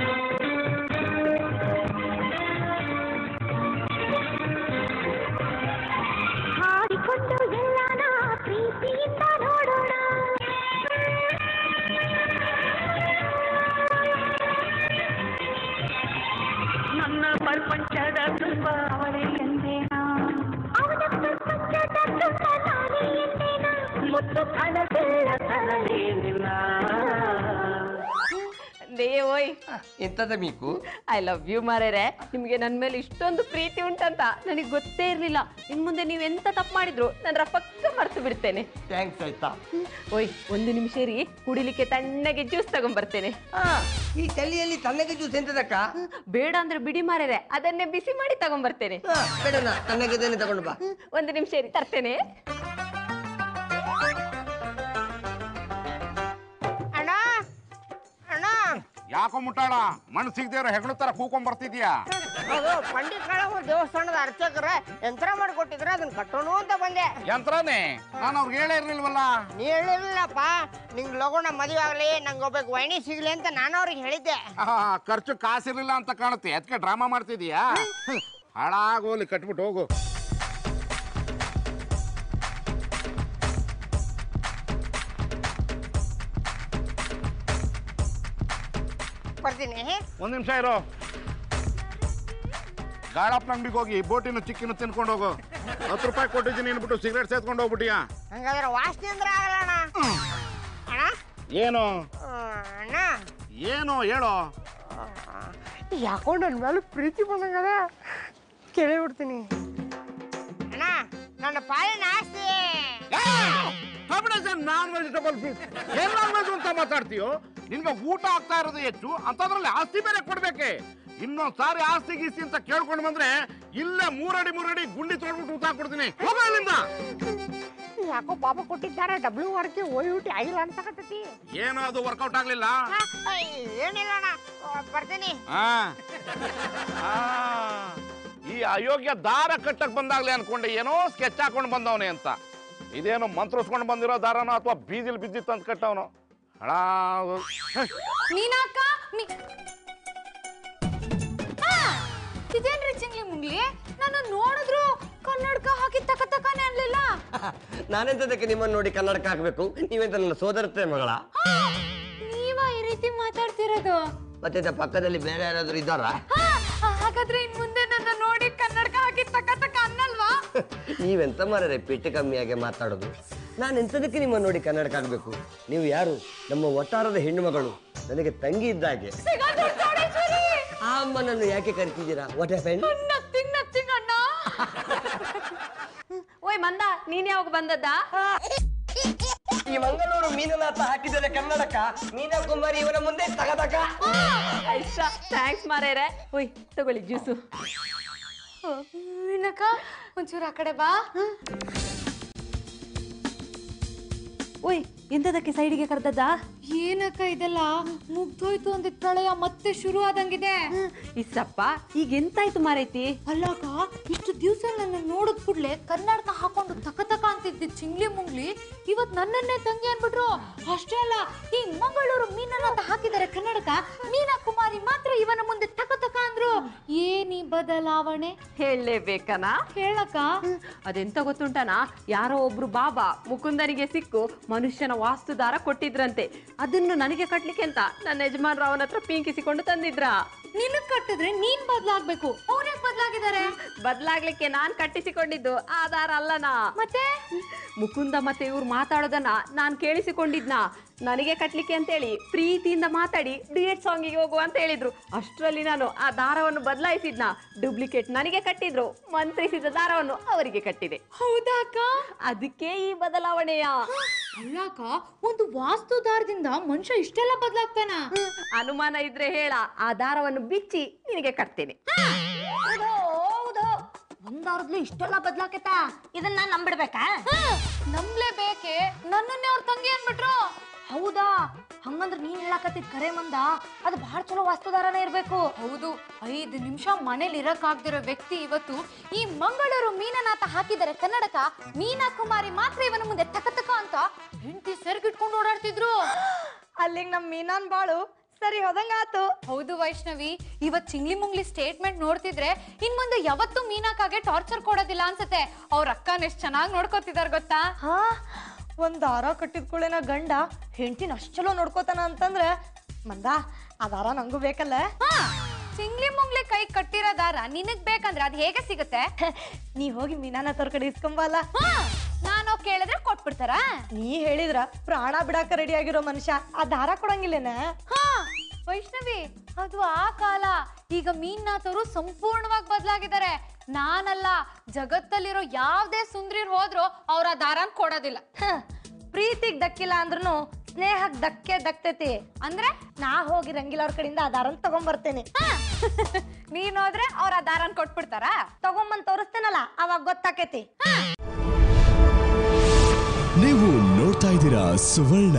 ಹಾಡಿಕೊಂಡು ಎಲ್ಲಾನ ಪ್ರೀತಿಯಿಂದ ನೋಡೋಣ ನನ್ನ ಪ್ರಪಂಚದ ಏ ಓಯ್ ಎಂತದ ಮೀಕು ಐ ಲವ್ ಯು ಮಾರೇರೆ ನಿಮಗೆ ನನ್ನ ಮೇಲೆ ಇಷ್ಟೊಂದು ಪ್ರೀತಿ ಉಂಟಂತ ನನಗೆ ಗೊತ್ತೇ ಇರಲಿಲ್ಲ ಇನ್ ಮುಂದೆ ನೀವು ಎಂತ ತಪ್ಪು ಮಾಡಿದ್ರು ನನ್ನ ಪಕ್ಕ ಮರ್ತು ಬಿಡ್ತೇನೆ ಥ್ಯಾಂಕ್ಸ್ ಆಯ್ತಾ ಓಯ್ ಒಂದು ನಿಮಿಷ ರೀ ಕುಡಿಲಿಕ್ಕೆ ತಣ್ಣಗೆ ಜ್ಯೂಸ್ ತಗೊಂಡ್ಬರ್ತೇನೆ ಆ, ಈ ಚಳಿಯಲ್ಲಿ ತಣ್ಣಗೆ ಜ್ಯೂಸ್ ಎಂತದಕ್ಕ ಬೇಡ ಅಂದ್ರೆ ಬಿಡಿ ಮಾರೇರೆ ಅದನ್ನೇ ಬಿಸಿ ಮಾಡಿ ತಗೊಂಡ್ಬರ್ತೇನೆ ಆ, ಬೇಡಣ್ಣ ತಣ್ಣಗಿದ್ದೇನೆ ತಗೊಂಡು ಬಾ ಒಂದು ನಿಮಿಷ ರೀ ತರ್ತೇನೆ ಅಣ್ಣ ಅಣ್ಣ ಯಾಕೋ ಮುಟ್ಟಾಳ ಮಣ್ಣು ಸಿಗದೆ ಹೆಗಣ ತರ ಕೂಕೊಂಡ್ ಬರ್ತಿದ್ಯಾ ಅದು ಪಂಡಿತ್ ಕಾಳವ್ರ ದೇವಸ್ಥಾನದ ಅರ್ಚಕರ ಯಂತ್ರ ಮಾಡಿಕೊಟ್ಟಿದ್ರೆ ಅದನ್ನ ಕಟ್ಟೋಣ ಅಂತ ಬಂದೆ ಯಂತ್ರನೇ ನಾನು ಅವ್ರಿಗೆ ಹೇಳೇ ಇರ್ಲಿಲ್ವಲ್ಲ ನೀ ಹೇಳಿಲ್ಲಪ್ಪ ನಿಂಗೆ ಲಗುಣ ಮದುವೆ ಆಗಲಿ ನಂಗೆ ಒಬ್ಬ ವೈನಿ ಸಿಗ್ಲಿ ಅಂತ ನಾನು ಅವ್ರಿಗೆ ಹೇಳಿದ್ದೆ ಆಹಾ, ಖರ್ಚು ಕಾಸಿರ್ಲಿಲ್ಲ ಅಂತ ಕಾಣುತ್ತೆ ಅದಕ್ಕೆ ಡ್ರಾಮಾ ಮಾಡ್ತಿದೀಯಾ ಹಾಳಾಗೋಲಿ ಕಟ್ಬಿಟ್ಟು ಹೋಗು ಬರ್ತೀನಿ ಒಂದ್ ನಿಮಿಷ ಇರೋ ಗಾಳಪ್ಪನ ಅಂಗಡಿಗೆ ಹೋಗಿ ಬೋಟಿನ ಚಿಕ್ಕಿನ ತಿನ್ಕೊಂಡು ಹೋಗು ಹತ್ತು ರೂಪಾಯಿ ಕೊಟ್ಟಿದ್ದೀನಿ ಅನ್ಬಿಟ್ಟು ಸಿಗರೇಟ್ ಸೇತ್ಕೊಂಡು ಹೋಗ್ಬಿಟ್ಟಿಯಾ ಹಂಗಾದ್ರೆ ವಾಸನೆ ಅಂದ್ರೆ ಆಗಲ್ಲ ಅಣ್ಣ ಅಣ್ಣ ಏನು ಆ, ಅಣ್ಣ ಏನು ಹೇಳೋ ಯಾಕೋ ನನ್ನ ಮೇಲೆ ಪ್ರೀತಿ ಬಂದಂಗದ ಕೇಳಿ ಬಿಡ್ತೀನಿ ಅಣ್ಣ ನನ್ನ ಪಾಲಿನ ಆಸ್ತಿ ನಾನ್ ವೆಜಿಟಬಲ್ ಫುಡ್ ಏನ್ ನಾನ್ ವೆಜ್ ಅಂತ ಮಾತಾಡ್ತೀಯೋ ನಿನ್ಗೆ ಊಟ ಆಗ್ತಾ ಇರೋದು ಹೆಚ್ಚು ಅಂತದ್ರಲ್ಲಿ ಆಸ್ತಿ ಬೇರೆ ಕೊಡ್ಬೇಕೆ ಇನ್ನೊಂದ್ ಸಾರಿ ಆಸ್ತಿ ಗೀಸ್ತಿ ಅಂತ ಕೇಳ್ಕೊಂಡು ಬಂದ್ರೆ ಇಲ್ಲೇ ಮೂರಡಿ ಮೂರಡಿ ಗುಂಡಿ ತೊಳ್ಬಿಟ್ಟು ಊಟ ಕೊಡ್ತೀನಿ ಹೋಗ ಇಲ್ಲಿಂದ ಯಾಕೋ ಪಾಪ ಕೊಟ್ಟಿದ್ದಾರೆ ಡಬ್ಲ್ಯೂ ವರ್ಕಿ ಓಯ್ಬಿಟ್ಟು ಆಗಿಲ್ಲ ಅನ್ಸಕತ್ತೈತಿ ಏನು ಅದು ವರ್ಕೌಟ್ ಆಗ್ಲಿಲ್ಲ ಆ, ಏನಿಲ್ಲ ಅಣ್ಣ ಆ, ಬರ್ತೀನಿ ಆ. ಆ. ಈ ಅಯೋಗ್ಯ ದಾರ ಕಟ್ಟಕ್ ಬಂದಾಗ್ಲೇ ಅನ್ಕೊಂಡೆ ಏನೋ ಸ್ಕೆಚ್ ಹಾಕೊಂಡು ಬಂದವನೇ ಅಂತ ಇದೇನೋ ಮಂತ್ರಿಸ್ಕೊಂಡು ಬಂದಿರೋ ದಾರನೋ ಅಥವಾ ಬೀದಿಲ್ ಬಿದ್ದಿತ್ತು ಅಂತ ಕಟ್ಟವನು ಹಣ ಮೀನಾಕ್ಕ ಮೀ- ಆ, ಇದೇನ್ರಿ ಚಿಂಗ್ಲಿ ಮುಂಗ್ಲಿ ನಾನು ನೋಡಿದ್ರು ಕನ್ನಡಕ ಹಾಕಿ ತಕ ತಕನೆ ಅನ್ಲಿಲ್ಲ ನಾನೆಂತದಕ್ಕೆ ನಿಮ್ಮನ್ನು ನೋಡಿ ಕನ್ನಡಕ ಹಾಕ್ಬೇಕು ನೀವೆಂತ ನನ್ನ ಸೋದರತೆ ಮಗಳ ಆ, ನೀವ ಈ ರೀತಿ ಮಾತಾಡ್ತಿರೋದು ಮತ್ತೆ ಪಕ್ಕದಲ್ಲಿ ಬೇರೆ ಯಾರಾದ್ರೂ ಇದ್ದಾರಾ ಆ, ಹಾಗಾದ್ರೆ ಇನ್ ಮುಂದೆ ನನ್ನ ನೋಡಿ ಕನ್ನಡಕ ಹಾಕಿ ತಕ ತಕ ಅನ್ನಲ್ವಾ ನೀವೆಂತ ಮಾರರೆ ಪೆಟ್ಟು ಕಮ್ಮಿಯಾಗಿ ಮಾತಾಡೋದು ನಾನು ಎಂತದಕ್ಕೆ ನಿಮ್ಮನ್ನು ನೋಡಿ ಕನ್ನಡಕ ಹಾಕ್ಬೇಕು ನೀವು ಯಾರು ನಮ್ಮ ಒಟ್ಟಾರದ ಹೆಣ್ಣು ಮಗಳು ನನಗೆ ತಂಗಿ ಇದ್ದಾಗೆ ಆ ಅಮ್ಮನನ್ನು ಯಾಕೆ ಕರಿತಿದ್ದೀರಾ ವಾಟ್ ಹ್ಯಾಪನ್ ನಥಿಂಗ್ ನಥಿಂಗ್ ಅಣ್ಣ ಓಯ್ ಮಂದ ನೀನ್ ಯಾವಾಗ ಬಂದದ್ದಾ ಈ ಮಂಗಳೂರು ಮೀನನಾಥ ಹಾಕಿದರೆ ಕನ್ನಡಕ ಮೀನಾ ಕುಮಾರಿ ಇವನ ಮುಂದೆ ತಗದಕ ಆಯ್ತಾ ಥ್ಯಾಂಕ್ಸ್ ಮಾರೇರೆ ಓಯ್ ತಗೊಳ್ಳಿ ಜ್ಯೂಸು ಮೀನಕ್ಕ ಒಂಚೂರು ಆ ಕಡೆ ಬಾ ಓಯ್ ಎಂತದಕ್ಕೆ ಸೈಡಿಗೆ ಕರೆದದ್ದಾ ಏನಕ್ಕ ಇದೆಲ್ಲ ಮುಗ್ದೋಯ್ತು ಅಂದ ಪ್ರಳಯ ಮತ್ತೆ ಶುರು ಆದಂಗಿದೆ ಇಸಪ್ಪ ಈಗ ಎಂತಾಯ್ತು ಮಾರೈತಿ ಅಲ್ಲಾಕ ಇಷ್ಟು ದಿವಸ ನನ್ನ ನೋಡಿದ ಕೂಡ್ಲೆ ಕನ್ನಡಕ ಹಾಕೊಂಡು ತಕ ತಕ ಅಂತಿದ್ದ ಚಿಂಗ್ಲಿ ಮುಂಗ್ಲಿ ಇವತ್ ನನ್ನನ್ನೇ ತಂಗಿ ಅನ್ಬಿಟ್ರು ಅಷ್ಟೇ ಅಲ್ಲ ಈ ಮಂಗಳೂರು ಮೀನನ್ನ ಅಂತ ಹಾಕಿದ್ದಾರೆ ಕನ್ನಡಕ ಮೀನಾ ಕುಮಾರಿ ಮಾತ್ರ ಇವನ ಮುಂದೆ ತಕ ತಕ ಅಂದ್ರು ಏನಿ ಬದಲಾವಣೆ ಹೇಳಲೇಬೇಕನಾ ಹೇಳಕ್ಕ ಅದೆಂತ ಗೊತ್ತುಂಟನ ಯಾರೋ ಒಬ್ರು ಬಾಬಾ ಮುಕುಂದನಿಗೆ ಸಿಕ್ಕು ಮನುಷ್ಯನ ವಾಸ್ತುದಾರ ಕೊಟ್ಟಿದ್ರಂತೆ ಅದನ್ನು ನನಗೆ ಕಟ್ಲಿಕ್ಕೆ ಅಂತ ನನ್ನ ಯಜಮಾನ್ರು ಅವನ ಹತ್ರ ಪೀಂಕಿಸಿಕೊಂಡು ತಂದಿದ್ರ ನಿನಗ್ ಕಟ್ಟಿದ್ರೆ ನೀನ್ ಬದ್ಲಾಗ್ಬೇಕು ಅವ್ರ ಬದ್ಲಾಗಿದ್ದಾರೆ ಬದ್ಲಾಗ್ಲಿಕ್ಕೆ ನಾನ್ ಕಟ್ಟಿಸಿಕೊಂಡಿದ್ದು ಆಧಾರ ಅಲ್ಲನಾ ಮತ್ತೆ ಮುಕುಂದ ಮತ್ತೆ ಇವ್ರು ಮಾತಾಡೋದನ್ನ ನಾನ್ ಕೇಳಿಸಿಕೊಂಡಿದ್ನ ನನಗೆ ಕಟ್ಲಿಕ್ಕೆ ಅಂತೇಳಿ ಪ್ರೀತಿಯಿಂದ ಮಾತಾಡಿ ಡಿಯೇಟ್ ಸಾಂಗಿಗೆ ಹೋಗು ಅಂತ ಹೇಳಿದ್ರು ಅಷ್ಟರಲ್ಲಿ ನಾನು ಆ ದಾರವನ್ನು ಬದಲಾಯಿಸಿದ್ನ ಡೂಪ್ಲಿಕೇಟ್ ನನಗೆ ಕಟ್ಟಿದ್ರು ಮಂತ್ರಿಸಿದ ದಾರವನ್ನು ಅವರಿಗೆ ಕಟ್ಟಿದೆ ಹೌದಾ ಅಕ್ಕ ಅದಕ್ಕೆ ಈ ಬದಲಾವಣೆಯ ಅಲ್ಲಾಕ ಒಂದು ವಾಸ್ತುದಾರದಿಂದ ಮನುಷ್ಯ ಇಷ್ಟೆಲ್ಲ ಬದ್ಲಾಗ್ತಾನ ಅನುಮಾನ ಇದ್ರೆ ಹೇಳ ಆ ದಾರವನ್ನು ಬಿಚ್ಚಿ ನಿನಗೆ ಕಟ್ತೇನೆ ಒಂದಾರದ್ಲು ಇಷ್ಟೆಲ್ಲ ಬದ್ಲಾಕೈತ ಇದನ್ನ ನಂಬಿಡ್ಬೇಕಾ ನಂಬ್ಲೇಬೇಕೆ ನನ್ನನ್ನೇ ಅವ್ರ ತಂಗಿ ಅನ್ಬಿಟ್ರು ಹೌದಾ ಹಂಗಂದ್ರ ನೀನ್ ಹೇಳಕತ್ತಿದ್ ಕರೆ ಮಂದ ಅದು ಬಹಳ ಚಲೋ ವಾಸ್ತುದಾರನೇ ಇರ್ಬೇಕು ಹೌದು ಐದು ನಿಮಿಷ ಮನೇಲಿ ಇರಕ್ಕಾಗ್ದಿರೋ ವ್ಯಕ್ತಿ ಇವತ್ತು ಈ ಮಂಗಳೂರು ಮೀನನಾಥ ಹಾಕಿದರೆ ಕನ್ನಡಕ ಮೀನಾ ಕುಮಾರಿ ಮಾತ್ರ ಇವನ ಮುಂದೆ ತಕ ತಕ ಅಂತ ಹೆಂಡತಿ ಸೆರ್ಗಿಟ್ಕೊಂಡು ಓಡಾಡ್ತಿದ್ರು ಅಲ್ಲಿಗೆ ನಮ್ಮ ಮೀನಾನ್ ಬಾಳು ಸರಿ ಹೋದಂಗಾತು ಹೌದು ವೈಷ್ಣವಿ ಇವತ್ ಚಿಂಗ್ಲಿ ಮುಂಗ್ಲಿ ಸ್ಟೇಟ್ಮೆಂಟ್ ನೋಡ್ತಿದ್ರೆ ಇನ್ ಮುಂದೆ ಯಾವತ್ತೂ ಮೀನಾಕಾಗೆ ಟಾರ್ಚರ್ ಕೊಡೋದಿಲ್ಲ ಅನ್ಸತ್ತೆ ಅವ್ರ ಅಕ್ಕನ ಎಷ್ಟ್ ಚೆನ್ನಾಗಿ ನೋಡ್ಕೋತಿದಾರ ಗೊತ್ತಾ ಹಾ ಒಂದ್ ದಾರ ಕಟ್ಟಿದ ಕೂಡಲೇ ಗಂಡ ಹೆಂಡತಿನ ಅಷ್ಟ್ ಚಲೋ ನೋಡ್ಕೋತಾನ ಅಂತಂದ್ರ ಮಂದ ಆ ದಾರ ನಂಗೂ ಬೇಕಲ್ಲ ಹಾ ಚಿಂಗ್ಲಿ ಮುಂಗ್ಲಿ ಕೈ ಕಟ್ಟಿರೋ ದಾರ ನಿನಗ್ ಬೇಕಂದ್ರೆ ಅದ್ ಹೇಗೆ ಸಿಗುತ್ತೆ ನೀ ಹೋಗಿ ಮೀನಾನ ತೋರ್ ಕಡೆ ಇಸ್ಕೊಂಬಲ್ಲ ಹಾ ನಾನು ಕೇಳಿದ್ರೆ ಕೊಟ್ಬಿಡ್ತಾರ ನೀ ಹೇಳಿದ್ರ ಪ್ರಾಣ ಬಿಡಾಕ ರೆಡಿ ಆಗಿರೋ ಮನುಷ್ಯ ಆ ದಾರ ಕೊಡಂಗಿಲ್ಲೇನ ಹಾ ವೈಷ್ಣವಿ ಅದು ಆ ಕಾಲ ಈಗ ಮೀನ್ನಾಥವರು ಸಂಪೂರ್ಣವಾಗಿ ಬದಲಾಗಿದ್ದಾರೆ ನಾನಲ್ಲ ಜಗತ್ತಲ್ಲಿರೋ ಯಾವ್ದೇ ಸುಂದ್ರಿರ್ ಹೋದ್ರು ಅವ್ರ ಆ ದಾರನ್ ಕೊಡೋದಿಲ್ಲ ಪ್ರೀತಿಗ್ ದಕ್ಕಿಲ್ಲ ಅಂದ್ರೂ ಸ್ನೇಹಕ್ ಧಕ್ಕೆ ದಕ್ತೈತಿ ಅಂದ್ರೆ ನಾ ಹೋಗಿ ರಂಗಿಲ್ಲ ಅವ್ರ ಕಡೆಯಿಂದ ಆ ದಾರನ್ ತಗೊಂಬರ್ತೇನೆ ನೀನ್ ಹೋದ್ರೆ ಅವ್ರ ಆ ದಾರನ್ ಕೊಟ್ಬಿಡ್ತಾರಾ ತಗೊಂಬಂದ್ ತೋರಿಸ್ತೇನಲ್ಲ ಅವಾಗ ಗೊತ್ತಾಕೈತಿ ನೀವು ನೋಡ್ತಾ ಇದ್ದೀರಾ ಸುವರ್ಣ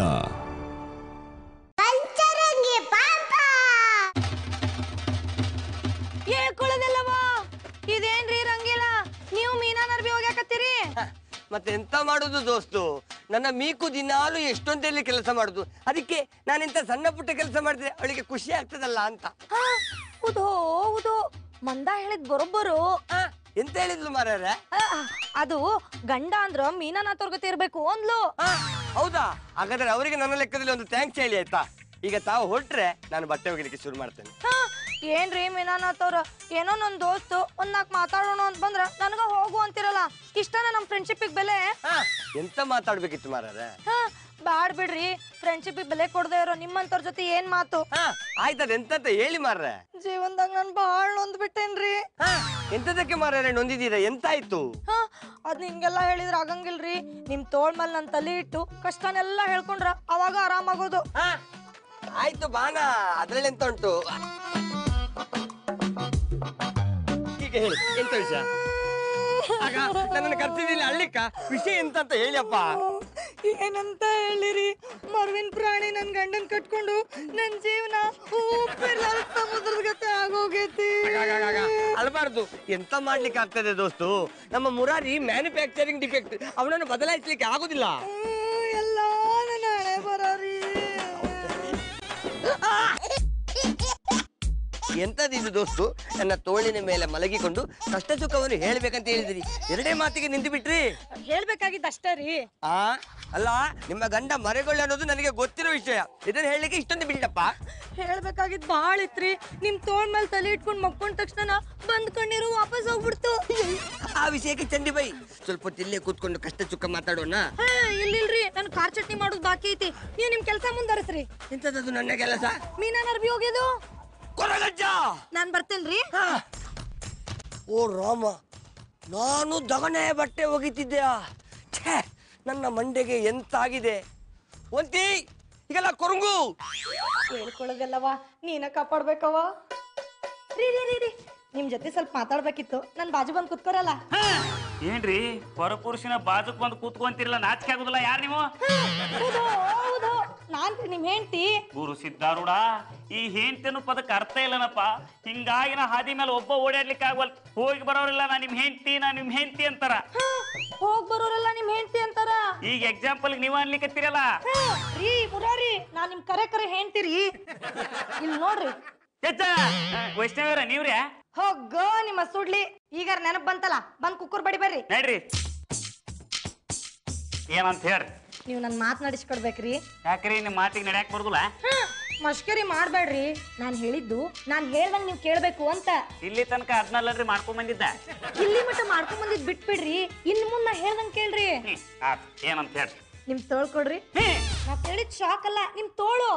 ಹೇಳ್ಕೊಳ್ಳೋದಲ್ಲವಾ ಇದೇನ್ರಿ ರಂಗಿಲ್ಲ ನೀವು ಮೀನಾ ನರ್ಬಿ ಹೋಗ್ಯಾಕತ್ತೀರಿ ಮತ್ತೆ ಎಂತ ಮಾಡುದು ದೋಸ್ತು ನನ್ನ ಮೀಕು ದಿನಾಲು ಎಷ್ಟೊಂದಲ್ಲಿ ಕೆಲಸ ಮಾಡುದು ಅದಕ್ಕೆ ನಾನೆಂತ ಸಣ್ಣ ಪುಟ್ಟ ಕೆಲಸ ಮಾಡಿದ್ರೆ ಅವಳಿಗೆ ಖುಷಿ ಆಗ್ತದಲ್ಲ ಅಂತ ಹೌದು ಹೌದು ಮಂದ ಹೇಳಿದ್ ಬರೋಬ್ಬರು ಆ, ಎಂತ ಹೇಳಿದ್ಲು ಮಾರ್ಯಾರ ಆ, ಅದು ಗಂಡ ಅಂದ್ರ ಮೀನಾನಾಥವ್ರ ಗತಿ ಇರ್ಬೇಕು ಅಂದ್ಲು ಆ, ಹೌದಾ ಹಾಗಾದ್ರೆ ಅವರಿಗೆ ನನ್ನ ಲೆಕ್ಕದಲ್ಲಿ ಒಂದು ಥ್ಯಾಂಕ್ಸ್ ಹೇಳಿ ಆಯ್ತಾ ಈಗ ತಾವು ಹೊರಟ್ರೆ ನಾನು ಬಟ್ಟೆ ಒಗಿಲಿಕ್ಕೆ ಶುರು ಮಾಡ್ತೇನೆ ಹಾ, ಏನ್ರಿ ಮೀನಾನಾಥವ್ರ ಏನೋ ನನ್ ದೋಸ್ತು ಒಂದ್ ನಾಲ್ಕು ಮಾತಾಡೋಣ ಅಂತ ಬಂದ್ರ ನನಗ ಹೋಗು ಅಂತಿರಲ್ಲ ಇಷ್ಟನ ನಮ್ ಫ್ರೆಂಡ್ಶಿಪ್ ಬೆಲೆ ಆ, ಎಂತ ಮಾತಾಡ್ಬೇಕಿತ್ತು ಮಾರ್ಯಾರ ಹಾ, ಬ್ಯಾಡ್ ಬಿಡ್ರಿ ಫ್ರೆಂಡ್ಶಿಪ್ ಬೆಲೆ ಕೊಡದೆ ಇರೋ ನಿಮ್ಮಂತವ್ರ ಜೊತೆ ಏನ್ ಮಾತು ಹಾ ಆಯ್ತದ ಎಂತಂತ ಹೇಳಿ ಮಾರ್ರೆ ಜೀವನದಾಗ ನಾನ್ ಬಾಳ್ ನೊಂದ್ ಬಿಟ್ಟೇನ್ರಿ ಹಾ ಎಂತದಕ್ಕೆ ಮಾರ್ಯಾರೆ ನೊಂದಿದ್ದೀರಾ ಎಂತಾಯ್ತು ಹಾ ಅದ್ ನಿಂಗೆಲ್ಲ ಹೇಳಿದ್ರ ಆಗಂಗಿಲ್ರಿ ನಿಮ್ ತೋಳ್ ಮೇಲೆ ನನ್ ತಲೆ ಇಟ್ಟು ಕಷ್ಟನೆಲ್ಲ ಹೇಳ್ಕೊಂಡ್ರ ಅವಾಗ ಆರಾಮಾಗೋದು ಹಾ ಆಯ್ತು ಬಾನ ಅದ್ರಲ್ಲಿ ಎಂತ ಉಂಟು ಈಗ ಹೇಳಿ ಎಂತ ವಿಷಯ ಆಗ ನನ್ನನ್ನು ಕರ್ತಿದ್ದಿಲ್ಲ ಅಳ್ಳಿಕ್ಕ ವಿಷಯ ಎಂತ ಅಂತ ಹೇಳಿಯಪ್ಪ ಏನಂತ ಹೇಳಿರಿ ಮರ್ವಿನ್ ಪ್ರಾಣಿ ನನ್ ಗಂಡನ್ ಕಟ್ಕೊಂಡು ನನ್ ಜೀವನ ಉಪ್ಪಿರ್ಲಾರ್ದ ಸಮುದ್ರದ ಗತೆ ಆಗೋಗೈತಿ ಅಳಬಾರ್ದು ಎಂತ ಮಾಡ್ಲಿಕ್ಕೆ ಆಗ್ತದೆ ದೋಸ್ತು ನಮ್ಮ ಮುರಾರಿ ಮ್ಯಾನುಫ್ಯಾಕ್ಚರಿಂಗ್ ಡಿಫೆಕ್ಟ್ ಅವನನ್ನು ಬದಲಾಯಿಸ್ಲಿಕ್ಕೆ ಆಗುದಿಲ್ಲ ಹ್ಮ್, ಎಲ್ಲ ನನ್ನ ಹಣೆ ಬರೋರಿ ಎಂತದಿದು ದೋಸ್ತು ನನ್ನ ತೋಳಿನ ಮೇಲೆ ಮಲಗಿಕೊಂಡು ಕಷ್ಟ ಸುಖವನ್ನು ಹೇಳ್ಬೇಕಂತ ಹೇಳಿದಿರಿ ಎರಡೇ ಮಾತಿಗೆ ನಿಂತು ಬಿಟ್ರಿ ಹೇಳ್ಬೇಕಾಗಿದ್ದ ಅಷ್ಟೇ ರೀ ಆ ಅಲ್ಲ ನಿಮ್ಮ ಗಂಡ ಮರೆಗೊಳ್ಳ ಅನ್ನೋದು ನನಗೆ ಗೊತ್ತಿರೋ ವಿಷಯ ಇದನ್ನ ಹೇಳಲಿಕ್ಕೆ ಇಷ್ಟೊಂದು ಬಿಲ್ಡಪ್ಪ ಹೇಳ್ಬೇಕಾಗಿದ್ ಬಾಳ ಇತ್ರಿ ನಿಮ್ ತೋಳ್ ಮೇಲೆ ತಲೆ ಇಟ್ಕೊಂಡ್ ಮಕ್ಕೊಂಡ ತಕ್ಷಣ ಬಂದ್ ಕಣ್ಣೀರು ವಾಪಸ್ ಹೋಗ್ಬಿಡ್ತು ಆ ವಿಷಯಕ್ಕೆ ಚಂಡಿ ಬೈ ಸ್ವಲ್ಪ ಹೊತ್ತು ಇಲ್ಲೇ ಕೂತ್ಕೊಂಡು ಕಷ್ಟ ಸುಖ ಮಾತಾಡೋಣ ಹಾ, ಇಲ್ಲಿಲ್ರಿ ನನ್ ಖಾರ ಚಟ್ನಿ ಮಾಡೋದ್ ಬಾಕಿ ಐತಿ ನೀವ್ ನಿಮ್ ಕೆಲ್ಸ ಮುಂದರಿಸ್ರಿ ಎಂತದದು ನನ್ನ ಕೆಲಸ ಮೀನಾ ನರ್ಬಿ ಹೋಗಿದ್ದು ಕೊರಗಜ್ಜ ನಾನ್ ಬರ್ತೇನ್ರಿ ಹಾ. ಓ ರಾಮ ನಾನು ದಗನೆ ಬಟ್ಟೆ ಒಗಿತಿದ್ದೆಯಾ ಛೇ ನನ್ನ ಮಂಡೆಗೆ ಎಂತಾಗಿದೆ ಒಂತಿ ಈಗೆಲ್ಲ ಕೊರಂಗು ಹೇಳ್ಕೊಳ್ಳೋದಲ್ಲವಾ ನೀನ ಕಾಪಾಡ್ಬೇಕವ ರೀ ರೀ ರೀ ರೀ ನಿಮ್ ಜೊತೆ ಸ್ವಲ್ಪ ಮಾತಾಡ್ಬೇಕಿತ್ತು ನನ್ ಬಾಜು ಬಂದ್ ಕುತ್ಕೊರಲ್ಲ ಏನ್ರಿ ಪರಪುರುಷನ ಬಾಜುಕ್ ಬಂದು ಕೂತ್ಕೊಂತಿರಲ್ಲ ನಾಚಿಕೆ ಆಗುದಿಲ್ಲ ಯಾರು ನೀವು ಹೌದು ಹೌದು ನಾನ್ ರೀ ನಿಮ್ ಹೆಂಡ್ತಿ ಗುರು ಸಿದ್ಧಾರೂಢ ಈ ಹೆಂಡ್ತಿನ ಪದಕ್ಕೆ ಅರ್ಥ ಇಲ್ಲನಪ್ಪ ಹಿಂಗಾಗಿ ನಾ ಹಾದಿ ಮೇಲೆ ಒಬ್ಬ ಓಡಾಡ್ಲಿಕ್ಕೆ ಆಗವಲ್ ಹೋಗಿ ಬರೋರಿಲ್ಲ ನಾ ನಿಮ್ ಹೆಂಡ್ತಿ ನಾ ನಿಮ್ ಹೆಂಡ್ತಿ ಅಂತಾರ ಹಾ, ಹೋಗ್ ಬರೋರೆಲ್ಲ ನಿಮ್ ಹೆಂಡ್ತಿ ಅಂತಾರ ಈಗ ಎಕ್ಸಾಂಪಲ್ ನೀವ್ ಅನ್ಲಿಕ್ಕತ್ತೀರಲ್ಲ ಹಾ, ರೀ ಮುರಾರಿ ನಾನ್ ನಿಮ್ ಕರೆ ಕರೆ ಹೆಂಡ್ತಿರಿ ಇಲ್ಲಿ ನೋಡ್ರಿ ಹೆಚ್ಚ ವೈಷ್ಣವರ ನೀವ್ರ್ಯಾ ಹೋಗೋ ನಿಮ್ಮ ಸುಡ್ಲಿ ಈಗ ನೆನಪ್ ಬಂತಲ್ಲ ಬಂದ್ ಕುಕ್ಕರ್ ಬಡಿ ಬರ್ರಿ ನಡ್ರಿ ಏನಂತ ಹೇಳ್ರಿ ನೀವು ನನ್ ಮಾತ್ ನಡೆಸ್ಕೊಡ್ಬೇಕ್ರಿ ಯಾಕ್ರಿ ನಿಮ್ ಮಾತಿಗೆ ನಡ್ಯಾಕ್ ಬರ್ದುಲ್ಲ ಹಾ, ಮಷ್ಕರಿ ಮಾಡ್ಬೇಡ್ರಿ ನಾನ್ ಹೇಳಿದ್ದು ನಾನ್ ಹೇಳ್ದಂಗ್ ನೀವ್ ಕೇಳ್ಬೇಕು ಅಂತ ಇಲ್ಲಿ ತನಕ ಅದ್ನಲ್ಲರಿ ಮಾಡ್ಕೊಂಡ್ ಬಂದಿದ್ದ ಇಲ್ಲಿ ಮಟ್ಟ ಮಾಡ್ಕೊಂಡ್ ಬಂದಿದ್ ಬಿಟ್ಬಿಡ್ರಿ ಇನ್ ಮುಂದ್ ನಾ ಹೇಳ್ದಂಗ್ ಕೇಳ್ರಿ ಹ್ಮ್, ಆತ್ ಏನಂತ ಹೇಳ್ರಿ ನಿಮ್ ತೋಳ್ ಕೊಡ್ರಿ ಹ್ಮ್. ನಾ ಹೇಳಿದ್ ಶಾಕ್ ಅಲ್ಲ ನಿಮ್ ತೋಳು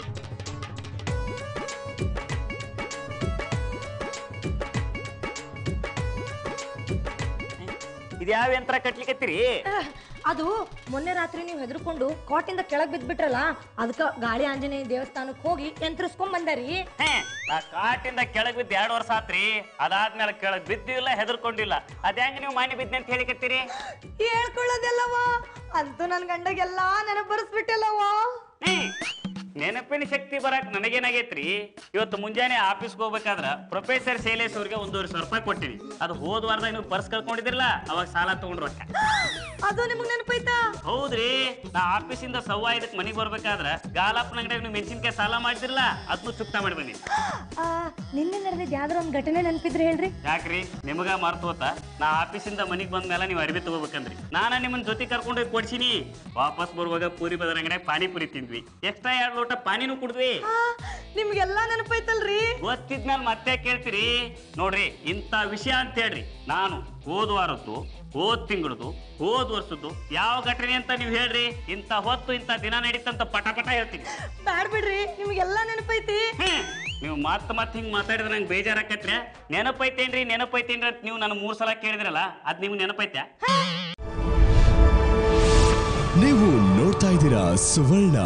ಇದ್ಯಾವ ಯಂತ್ರ ಕಟ್ಲಿಕತ್ತೀರಿ ಆಹ್, ಅದು ಮೊನ್ನೆ ರಾತ್ರಿ ನೀವು ಹೆದರ್ಕೊಂಡು ಕೋಟಿಂದ ಕೆಳಗ್ ಬಿದ್ಬಿಟ್ರಲ್ಲ ಅದಕ್ಕ ಗಾಳಿ ಆಂಜನೇಯ ದೇವಸ್ಥಾನಕ್ ಹೋಗಿ ಯಂತ್ರಿಸ್ಕೊಂಡ್ ಬಂದಾರಿ ಹೇ, ನಾ ಕಾಟಿಂದ ಕೆಳಗ್ ಬಿದ್ದು ಎರಡು ವರ್ಷ ಆತ್ರಿ ಅದಾದ್ಮೇಲೆ ಕೆಳಗ್ ಬಿದ್ದಿಲ್ಲ ಹೆದರ್ಕೊಂಡಿಲ್ಲ ಅದ್ಯಾಂಗ ನೀವು ಮಾನಿ ಬಿದ್ದೆ ಅಂತ ಹೇಳಿಕತ್ತೀರಿ ಹೇಳ್ಕೊಳ್ಳೋದೆಲ್ಲವಾ ಅಂತೂ ನನ್ ಗಂಡಗೆಲ್ಲಾ ನೆನಪು ಬರ್ಸ್ಬಿಟ್ಟಲ್ಲವಾ ಹ್ಮ್. ನೆನಪಿನ ಶಕ್ತಿ ಬರಕ್ ನನಗೇನಾಗೈತ್ರಿ ಇವತ್ತು ಮುಂಜಾನೆ ಆಫೀಸ್ಗೆ ಹೋಗ್ಬೇಕಾದ್ರ ಪ್ರೊಫೆಸರ್ ಶೈಲೇಶ್ ಅವ್ರಿಗೆ ಒಂದೂವರೆ ಸಾವಿರ ರೂಪಾಯಿ ಕೊಟ್ಟಿನಿ ಅದು ಹೋದ ವಾರದ ನೀವು ಪರ್ಸ್ ಕಳ್ಕೊಂಡಿದ್ರಲ್ಲ ಅವಾಗ ಸಾಲ ತಗೊಂಡ್ರು ರೊಕ್ಕ ಅದು ನಿಮಗ್ ನೆನಪೈತಾ ಹೌದ್ರಿ ನಾ ಆಫೀಸಿಂದ ಸವ್ವಾ ಇದಕ್ ಮನಿಗ್ ಬರ್ಬೇಕಾದ್ರ ಗಾಲಪ್ಪನ ಅಂಗಡಿಯಾಗ ನೀವು ಮೆಣಸಿನ್ಕಾಯಿ ಸಾಲ ಮಾಡ್ತಿರಲ್ಲ ಅದನ್ನು ಚುಕ್ತಾ ಮಾಡಿ ಬಂದಿ ಆ, ನಿನ್ನೆ ನಡೆದಿದ್ ಯಾವ್ದಾರ ಒಂದ್ ಘಟನೆ ನೆನಪಿದ್ರೆ ಹೇಳ್ರಿ ಯಾಕ್ರಿ ನಿಮಗ ಮರ್ತು ಹೋತ ನಾ ಆಫೀಸಿಂದ ಮನಿಗ್ ಬಂದ ಮೇಲೆ ನೀವು ಅರಿವಿ ತಗೋಬೇಕಂದ್ರಿ ನಾನ ನಿಮ್ಮನ್ನ ಜೊತೆ ಕರ್ಕೊಂಡು ಹೋಗಿ ಕೊಡ್ಸಿನಿ ವಾಪಸ್ ಬರುವಾಗ ಪೂರಿ ಬದರ ಅಂಗಡಿಯಾಗ ಪಾನಿಪುರಿ ತಿಂದ್ವಿ ಎಕ್ಸ್ಟ್ರಾ ಎರಡು ಲೋಟ ಪಾನಿನೂ ಕುಡಿದ್ವಿ ಆ, ನಿಮ್ಗೆಲ್ಲ ನೆನಪೈತಲ್ರಿ ಗೊತ್ತಿದ್ಮೇಲೆ ಮತ್ತೆ ಕೇಳ್ತೀರಿ ನೋಡ್ರಿ ಇಂಥ ವಿಷಯ ಅಂತ ಹೇಳ್ರಿ ನಾನು ಹೋದ ವಾರದ್ದು ಹೋದ್ ತಿಂಗಳದು ಹೋದ್ ವರ್ಷದ್ದು ಯಾವ ಘಟನೆ ಅಂತ ನೀವು ಹೇಳ್ರಿ ಇಂಥ ಹೊತ್ತು ಇಂಥ ದಿನ ನಡೀತಂತ ಪಟ ಪಟ ಹೇಳ್ತೀನಿ ಬ್ಯಾಡ್ ಬಿಡ್ರಿ ನಿಮ್ಗೆಲ್ಲ ನೆನಪೈತಿ ಹ್ಮ್. ನೀವು ಮತ್ತೆ ಮತ್ತೆ ಹಿಂಗ್ ಮಾತಾಡಿದ್ರೆ ನಂಗೆ ಬೇಜಾರಾಕತ್ರೆ ನೆನಪೈತೇನ್ರಿ ನೆನಪೈತೇನ್ರಿ ಅಂತ ನೀವು ನಾನು ಮೂರ್ ಸಲ ಕೇಳಿದ್ರಲ್ಲ ಅದ್ ನಿಮ್ಗೆ ನೆನಪೈತ್ಯಾ ನೀವು ನೋಡ್ತಾ ಇದ್ದೀರಾ ಸುವರ್ಣ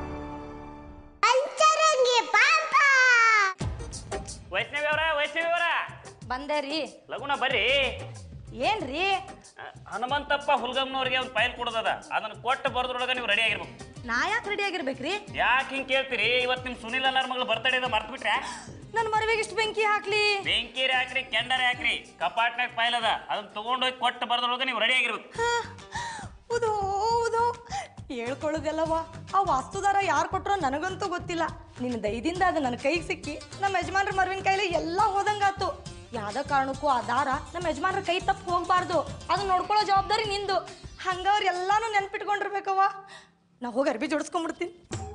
ವೈಷ್ಣವಿ ಅವರ ವೈಷ್ಣವಿ ಅವರ ಬಂದೆ ರೀ ಲಗುನ ಬರ್ರಿ ಏನ್ರಿ ಅಹ್, ಹನುಮಂತಪ್ಪ ಹುಲ್ಗಮ್ನವ್ರಿಗೆ ಒಂದು ಫೈಲ್ ಕೊಡೋದದ ಅದನ್ನ ಕೊಟ್ಟು ಬರೋದ್ರೊಳಗೆ ನೀವು ರೆಡಿ ಆಗಿರ್ಬೇಕು ನಾ ಯಾಕೆ ರೆಡಿ ಆಗಿರ್ಬೇಕ್ರಿ ಯಾಕೆ ಹಿಂಗ್ ಕೇಳ್ತೀರಿ ಇವತ್ತು ನಿಮ್ ಸುನಿಲ್ ಅಲ್ಲಾರ ಮಗಳು ಬರ್ತಡೇ ಅದ ಮರ್ತ್ ಬಿಟ್ರೆ ನನ್ ಮರವಿಗೆ ಇಷ್ಟು ಬೆಂಕಿ ಹಾಕ್ಲಿ ಬೆಂಕಿರಿ ಹಾಕ್ರಿ ಕೆಂಡರೆ ಹಾಕ್ರಿ ಕಪಾಟ್ನಾಗ ಫೈಲ್ ಅದ ಅದನ್ನ ತಗೊಂಡೋಗಿ ಕೊಟ್ಟು ಬರೋದ್ರೊಳಗೆ ನೀವು ರೆಡಿ ಆಗಿರ್ಬೇಕು ಹೌದು ಹೌದು ಹೇಳ್ಕೊಳ್ಳೋದೆಲ್ಲವ ಆ ವಾಸ್ತುದಾರ ಯಾರು ಕೊಟ್ರೋ ನನಗಂತೂ ಗೊತ್ತಿಲ್ಲ ನಿನ್ನ ದಯದಿಂದ ಅದು ನನ್ನ ಕೈಗೆ ಸಿಕ್ಕಿ ನಮ್ಮ ಯಜಮಾನ್ರ ಮರವಿನ ಕೈಲಿ ಎಲ್ಲ ಹೋದಂಗಾತು ಯಾವ್ದೋ ಕಾರಣಕ್ಕೂ ಆ ದಾರ ನಮ್ಮ ಯಜಮಾನ್ರ ಕೈ ತಪ್ಪು ಹೋಗ್ಬಾರ್ದು ಅದನ್ನ ನೋಡ್ಕೊಳ್ಳೋ ಜವಾಬ್ದಾರಿ ನಿಂದು ಹಂಗ ಅವ್ರು ಎಲ್ಲಾನು ನೆನ್ಪಿಟ್ಕೊಂಡಿರ್ಬೇಕವ್ವ ನಾ ಹೋಗಿ ಅರ್ಬಿ ಜೋಡಿಸ್ಕೊಂಡ್ಬಿಡ್ತೀನಿ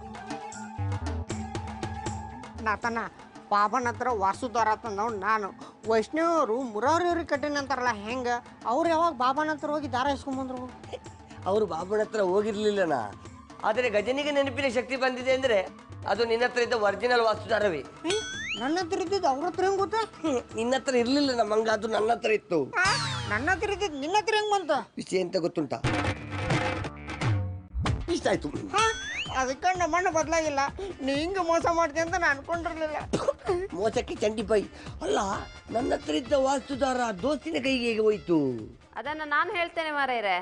ನಾತನ ಬಾಬನ ಹತ್ರ ವಾಸುದಾರ ತಂದವ್ ನಾನು ವೈಷ್ಣವರು ಮುರಾರಿಯವ್ರಿಗೆ ಕಟ್ಟಿನ ಅಂತಾರಲ್ಲ ಹೆಂಗೆ ಅವ್ರು ಯಾವಾಗ ಬಾಬನ ಹತ್ರ ಹೋಗಿ ದಾರ ಇಸ್ಕೊಂಬಂದ್ರು ಅವರು ಬಾಬನ ಹತ್ರ ಹೋಗಿರ್ಲಿಲ್ಲನ ಆದರೆ ಗಜನಿಗೆ ನೆನಪಿನ ಶಕ್ತಿ ಬಂದಿದೆ ಅಂದ್ರೆ ಅದು ನಿನ್ನ ಹತ್ರ ಇದ್ದ ಒರಿಜಿನಲ್ ವಾಸ್ತುದಾರವೇ ನನ್ನ ಹತ್ರ ಇದ್ದಿದ್ದು ಅವ್ರ ಹತ್ರ ಹೆಂಗ್ ಗೊತ್ತಾ ನಿನ್ನ ಹತ್ರ ಇರ್ಲಿಲ್ಲ ನಮ್ಮಂಗ ಅದು ನನ್ನ ಹತ್ರ ಇತ್ತು ನನ್ನ ಹತ್ರ ಇದ್ದಿದ್ದು ನಿನ್ನ ಹತ್ರ ಹೆಂಗ್ ಬಂತು ವಿಷಯ ಎಂತ ಗೊತ್ತುಂಟ ಇಷ್ಟ ಆಯ್ತು ಹಾ ಅದಕ್ಕೆ ನಮ್ಮಣ್ಣ ಬದಲಾಗಿಲ್ಲ ನೀ ಹಿಂಗೆ ಮೋಸ ಮಾಡ್ತೀನಿ ಅಂತ ನಾನು ಅನ್ಕೊಂಡಿರ್ಲಿಲ್ಲ ಮೋಸಕ್ಕೆ ಚಂಡಿ ಪೈ ಅಲ್ಲ ನನ್ನ ಹತ್ರ ಇದ್ದ ವಾಸ್ತುದಾರ ದೋಸ್ತಿನ ಕೈಗೆ ಹೇಗೆ ಹೋಯ್ತು ಅದನ್ನ ನಾನು ಹೇಳ್ತೇನೆ ಮಾರೇರೆ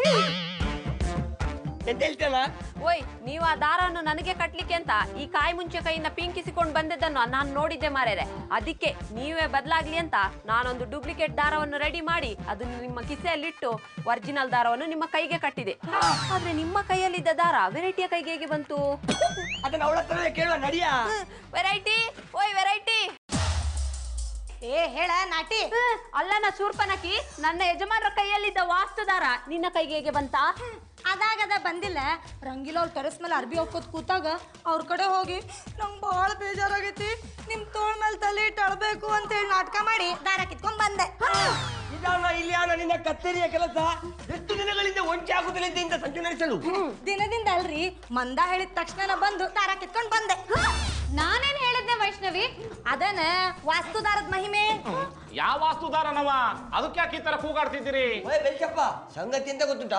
ಎಂತ ಹೇಳ್ತಾನ ಓಯ್ ನೀವು ಆ ದಾರವನ್ನು ನನಗೆ ಕಟ್ಲಿಕ್ಕೆ ಅಂತ ಈ ಕಾಯಿ ಮುಂಚೆ ಕೈಯಿಂದ ಪಿಂಕಿಸಿಕೊಂಡು ಬಂದಿದ್ದನ್ನು ನಾನು ನೋಡಿದ್ದೆ ಮಾರೇರೆ ಅದಕ್ಕೆ ನೀವೇ ಬದಲಾಗ್ಲಿ ಅಂತ ನಾನೊಂದು ಡೂಪ್ಲಿಕೇಟ್ ದಾರವನ್ನು ರೆಡಿ ಮಾಡಿ ಅದನ್ನು ನಿಮ್ಮ ಕಿಸೆಯಲ್ಲಿಟ್ಟು ಒರಿಜಿನಲ್ ದಾರವನ್ನು ನಿಮ್ಮ ಕೈಗೆ ಕಟ್ಟಿದೆ ಆದ್ರೆ ನಿಮ್ಮ ಕೈಯಲ್ಲಿದ್ದ ದಾರ ವೆರೈಟಿಯ ಕೈಗೆ ಹೇಗೆ ಬಂತು ಅದನ್ನ ಅವಳ ಹತ್ರನೇ ಕೇಳುವ ನಡಿಯ ವೆರೈಟಿ ಓಯ್ ವೆರೈಟಿ ಏ ಹೇಳ ನಾಟಿ ಅಲ್ಲನ ಶೂರ್ಪನಕಿ ನನ್ನ ಯಜಮಾನರ ಕೈಯಲ್ಲಿದ್ದ ವಾಸ್ತುದಾರ ನಿನ್ನ ಕೈಗೆ ಹೇಗೆ ಬಂತಾ ಅದಾಗದ ಬಂದಿಲ್ಲ ರಂಗಿಲ ಅವ್ರ ಟೆರೆಸ್ ಮೇಲೆ ಅರ್ಬಿ ಹಾಕೋದ್ ಕೂತಾಗ ಅವ್ರ ಕಡೆ ಹೋಗಿ ನಂಗೆ ಭಾಳ ಬೇಜಾರಾಗೈತಿ ನಿಮ್ ತೋಳ್ ಮೇಲೆ ತಲೆ ಇಟ್ಟು ಅಳ್ಬೇಕು ಅಂತೇಳಿ ನಾಟಕ ಮಾಡಿ ದಾರ ಕಿತ್ಕೊಂಡ್ ಬಂದೆ ಇದಾನ ಇಲ್ಲಿಯಾನ ನಿನ್ನ ಕತ್ತರಿಯ ಕೆಲಸ ಎಷ್ಟು ದಿನಗಳಿಂದ ಒಂಚೆ ಆಗುದಿಲ್ಲ ಅಂತ ಇಂಥ ಸಂಚು ನಡೆಸಲು ದಿನದಿಂದ ಅಲ್ರಿ ಮಂದ ಹೇಳಿದ ತಕ್ಷಣ ಬಂದು ದಾರ ಕಿತ್ಕೊಂಡ್ ಬಂದೆ ನಾನೇನ್ ಹೇಳಿದ್ದೆ ವೈಷ್ಣವಿ ಅದನ್ನ ವಾಸ್ತುದಾರದ ಮಹಿಮೆ ಯಾವ ವಾಸ್ತುದಾರನವ ಅದಕ್ಕೆ ಯಾಕೆ ಈ ತರ ಕೂಗಾಡ್ತಿದ್ದೀರಿ ಓಯ್ ಬೆಲ್ಚಪ್ಪ ಸಂಗತಿ ಎಂತ ಗೊತ್ತುಂಟಾ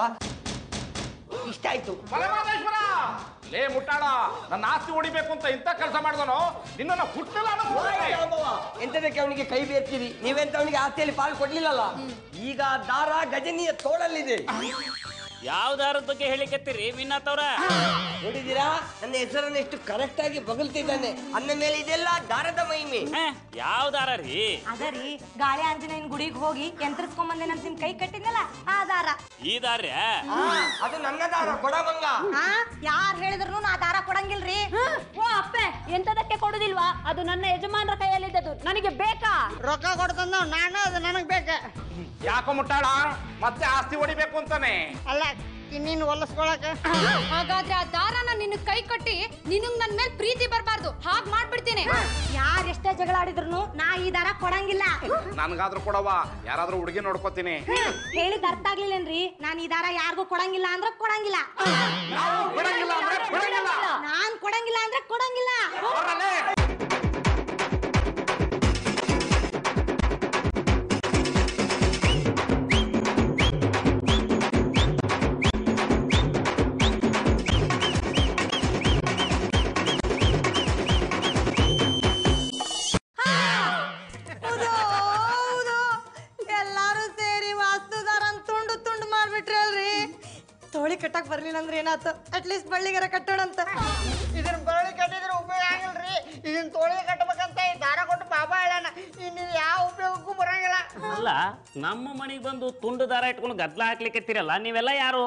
ಇಷ್ಟ ಆಯ್ತು ಬಲರಾಮೇಶ್ವರ ಲೇ ಮುಟ್ಟಾಳ ನನ್ನ ಆಸ್ತಿ ಹೊಡಿಬೇಕು ಅಂತ ಇಂಥ ಕೆಲಸ ಮಾಡಿದನು ನಿನ್ನನ್ನು ಹುಟ್ಟಲ್ಲ ಎಂತದಕ್ಕೆ ಅವನಿಗೆ ಕೈ ಬೇರ್ತೀರಿ ನೀವೆಂತ ಅವನಿಗೆ ಆಸ್ತಿಯಲ್ಲಿ ಪಾಲು ಕೊಡ್ಲಿಲ್ಲಲ್ಲ ಈಗ ದಾರ ಗಜನಿಯ ತೋಳಲ್ಲಿದೆ ಯಾವ ದಾರದ ಬಗ್ಗೆ ಹೇಳಿಕತ್ತೀರಿ ವಿನ್ನಾಥವ್ರ ನೋಡಿದ್ದೀರಾ ನನ್ನ ಹೆಸರನ್ನು ಎಷ್ಟು ಕರೆಕ್ಟ್ ಆಗಿ ಬಗಲ್ತಿದ್ದಾನೆ ಅನ್ನ ಮೇಲೆ ಇದೆಲ್ಲ ದಾರದ ಮಹಿಮೆ ಯಾವ ದಾರ ರೀ ಅದರಿ ಗಾಳಿ ಆಂಜನೇಯನ್ ಗುಡಿಗೆ ಹೋಗಿ ಯಂತ್ರಿಸ್ಕೊಂಡ್ ಬಂದೇನಂತ ನಿಮ್ ಕೈ ಕಟ್ಟಿದ್ನಲ್ಲ ಆ ದಾರ ಈ ದಾರ್ಯ ಅದು ನನ್ನ ದಾರ ಕೊಡಮಂಗ ಆ ಯಾರ್ ಹೇಳಿದ್ರು ನಾ ದಾರ ಕೊಡಂಗಿಲ್ರಿ ಓ ಅಪ್ಪೆ ಎಂತದಕ್ಕೆ ಕೊಡುದಿಲ್ವಾ ಅದು ನನ್ನ ಯಜಮಾನರ ಕೈಯಲ್ಲಿದ್ದದು ನನಗೆ ಬೇಕಾ ರೊಕ್ಕ ಕೊಡ್ತಂದ ನಾನು ಅದು ನನಗೆ ಬೇಕು ಯಾಕೋ ಮುಟ್ಟಾಳ ಮತ್ತೆ ಆಸ್ತಿ ಹೊಡಿಬೇಕು ಅಂತಾನೆ ಅಲ್ಲ ಇನ್ನಿನ್ನು ಹೊಲಸ್ಕೊಳಕ್ಕೆ ಹಾಗಾದ್ರೆ ಆ ದಾರನ ನಿನ್ನ ಕೈ ಕಟ್ಟಿ ನಿನಗ್ ನನ್ ಮೇಲೆ ಪ್ರೀತಿ ಬರಬಾರ್ದು ಹಾಗ್ ಮಾಡ್ಬಿಡ್ತೀನಿ ಯಾರ್ ಎಷ್ಟೇ ಜಗಳ ಆಡಿದ್ರು ನಾ ಈ ದಾರ ಕೊಡಂಗಿಲ್ಲ ನನ್ಗಾದ್ರೂ ಕೊಡವ ಯಾರಾದ್ರೂ ಹುಡುಗಿ ನೋಡ್ಕೋತೀನಿ ಹೇಳಿದ ಅರ್ಥ ಆಗ್ಲಿಲ್ಲೇನ್ರಿ ನಾನ್ ಈ ದಾರ ಯಾರಿಗೂ ಕೊಡಂಗಿಲ್ಲ ಅಂದ್ರೆ ಕೊಡಂಗಿಲ್ಲ ಕೊಡಂಗಿಲ್ಲ ಅಂದ್ರೆ ಕೊಡಂಗಿಲ್ಲ ನಾನ್ ಕೊಡಂಗಿಲ್ಲ ಅಂದ್ರೆ ಕೊಡಂಗಿಲ್ಲ ಹೌದು ಹೌದು ಎಲ್ಲಾರು ಸೇರಿ ವಾಸ್ತುದಾರನ್ ತುಂಡು ತುಂಡು ಮಾಡ್ಬಿಟ್ರಲ್ರಿ ತೋಳಿ ಕಟ್ಟಕ್ ಬರ್ಲಿಲ್ಲ ಅಂದ್ರೆ ಏನಾಯ್ತು ಅಟ್ಲೀಸ್ಟ್ ಬಳ್ಳಿಗಾರ ಕಟ್ಟೋಣಂತ ಇದನ್ನ ಬರಳಿ ಕಟ್ಟಿದ್ರೆ ಉಪಯೋಗ ಆಗಿಲ್ರಿ ಇದನ್ನ ತೋಳಿ ಕಟ್ಟಬೇಕಂತ ಈ ದಾರ ಕೊಟ್ಟು ಬಾಬಾ ಹೇಳಣ ಇನ್ನು ಯಾವ ಉಪಯೋಗಕ್ಕೂ ಬರಂಗಿಲ್ಲ ಅಲ್ಲ ನಮ್ಮ ಮನೆಗೆ ಬಂದು ತುಂಡು ದಾರ ಇಟ್ಕೊಂಡು ಗದ್ಲ ಹಾಕ್ಲಿಕ್ಕತ್ತೀರಲ್ಲ ನೀವೆಲ್ಲ ಯಾರು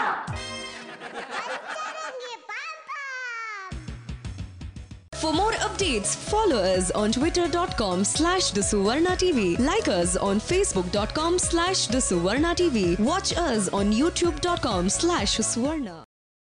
For more updates, follow us on twitter.com slash the Suvarna TV. Like us on facebook.com slash the Suvarna TV. Watch us on youtube.com slash Suvarna.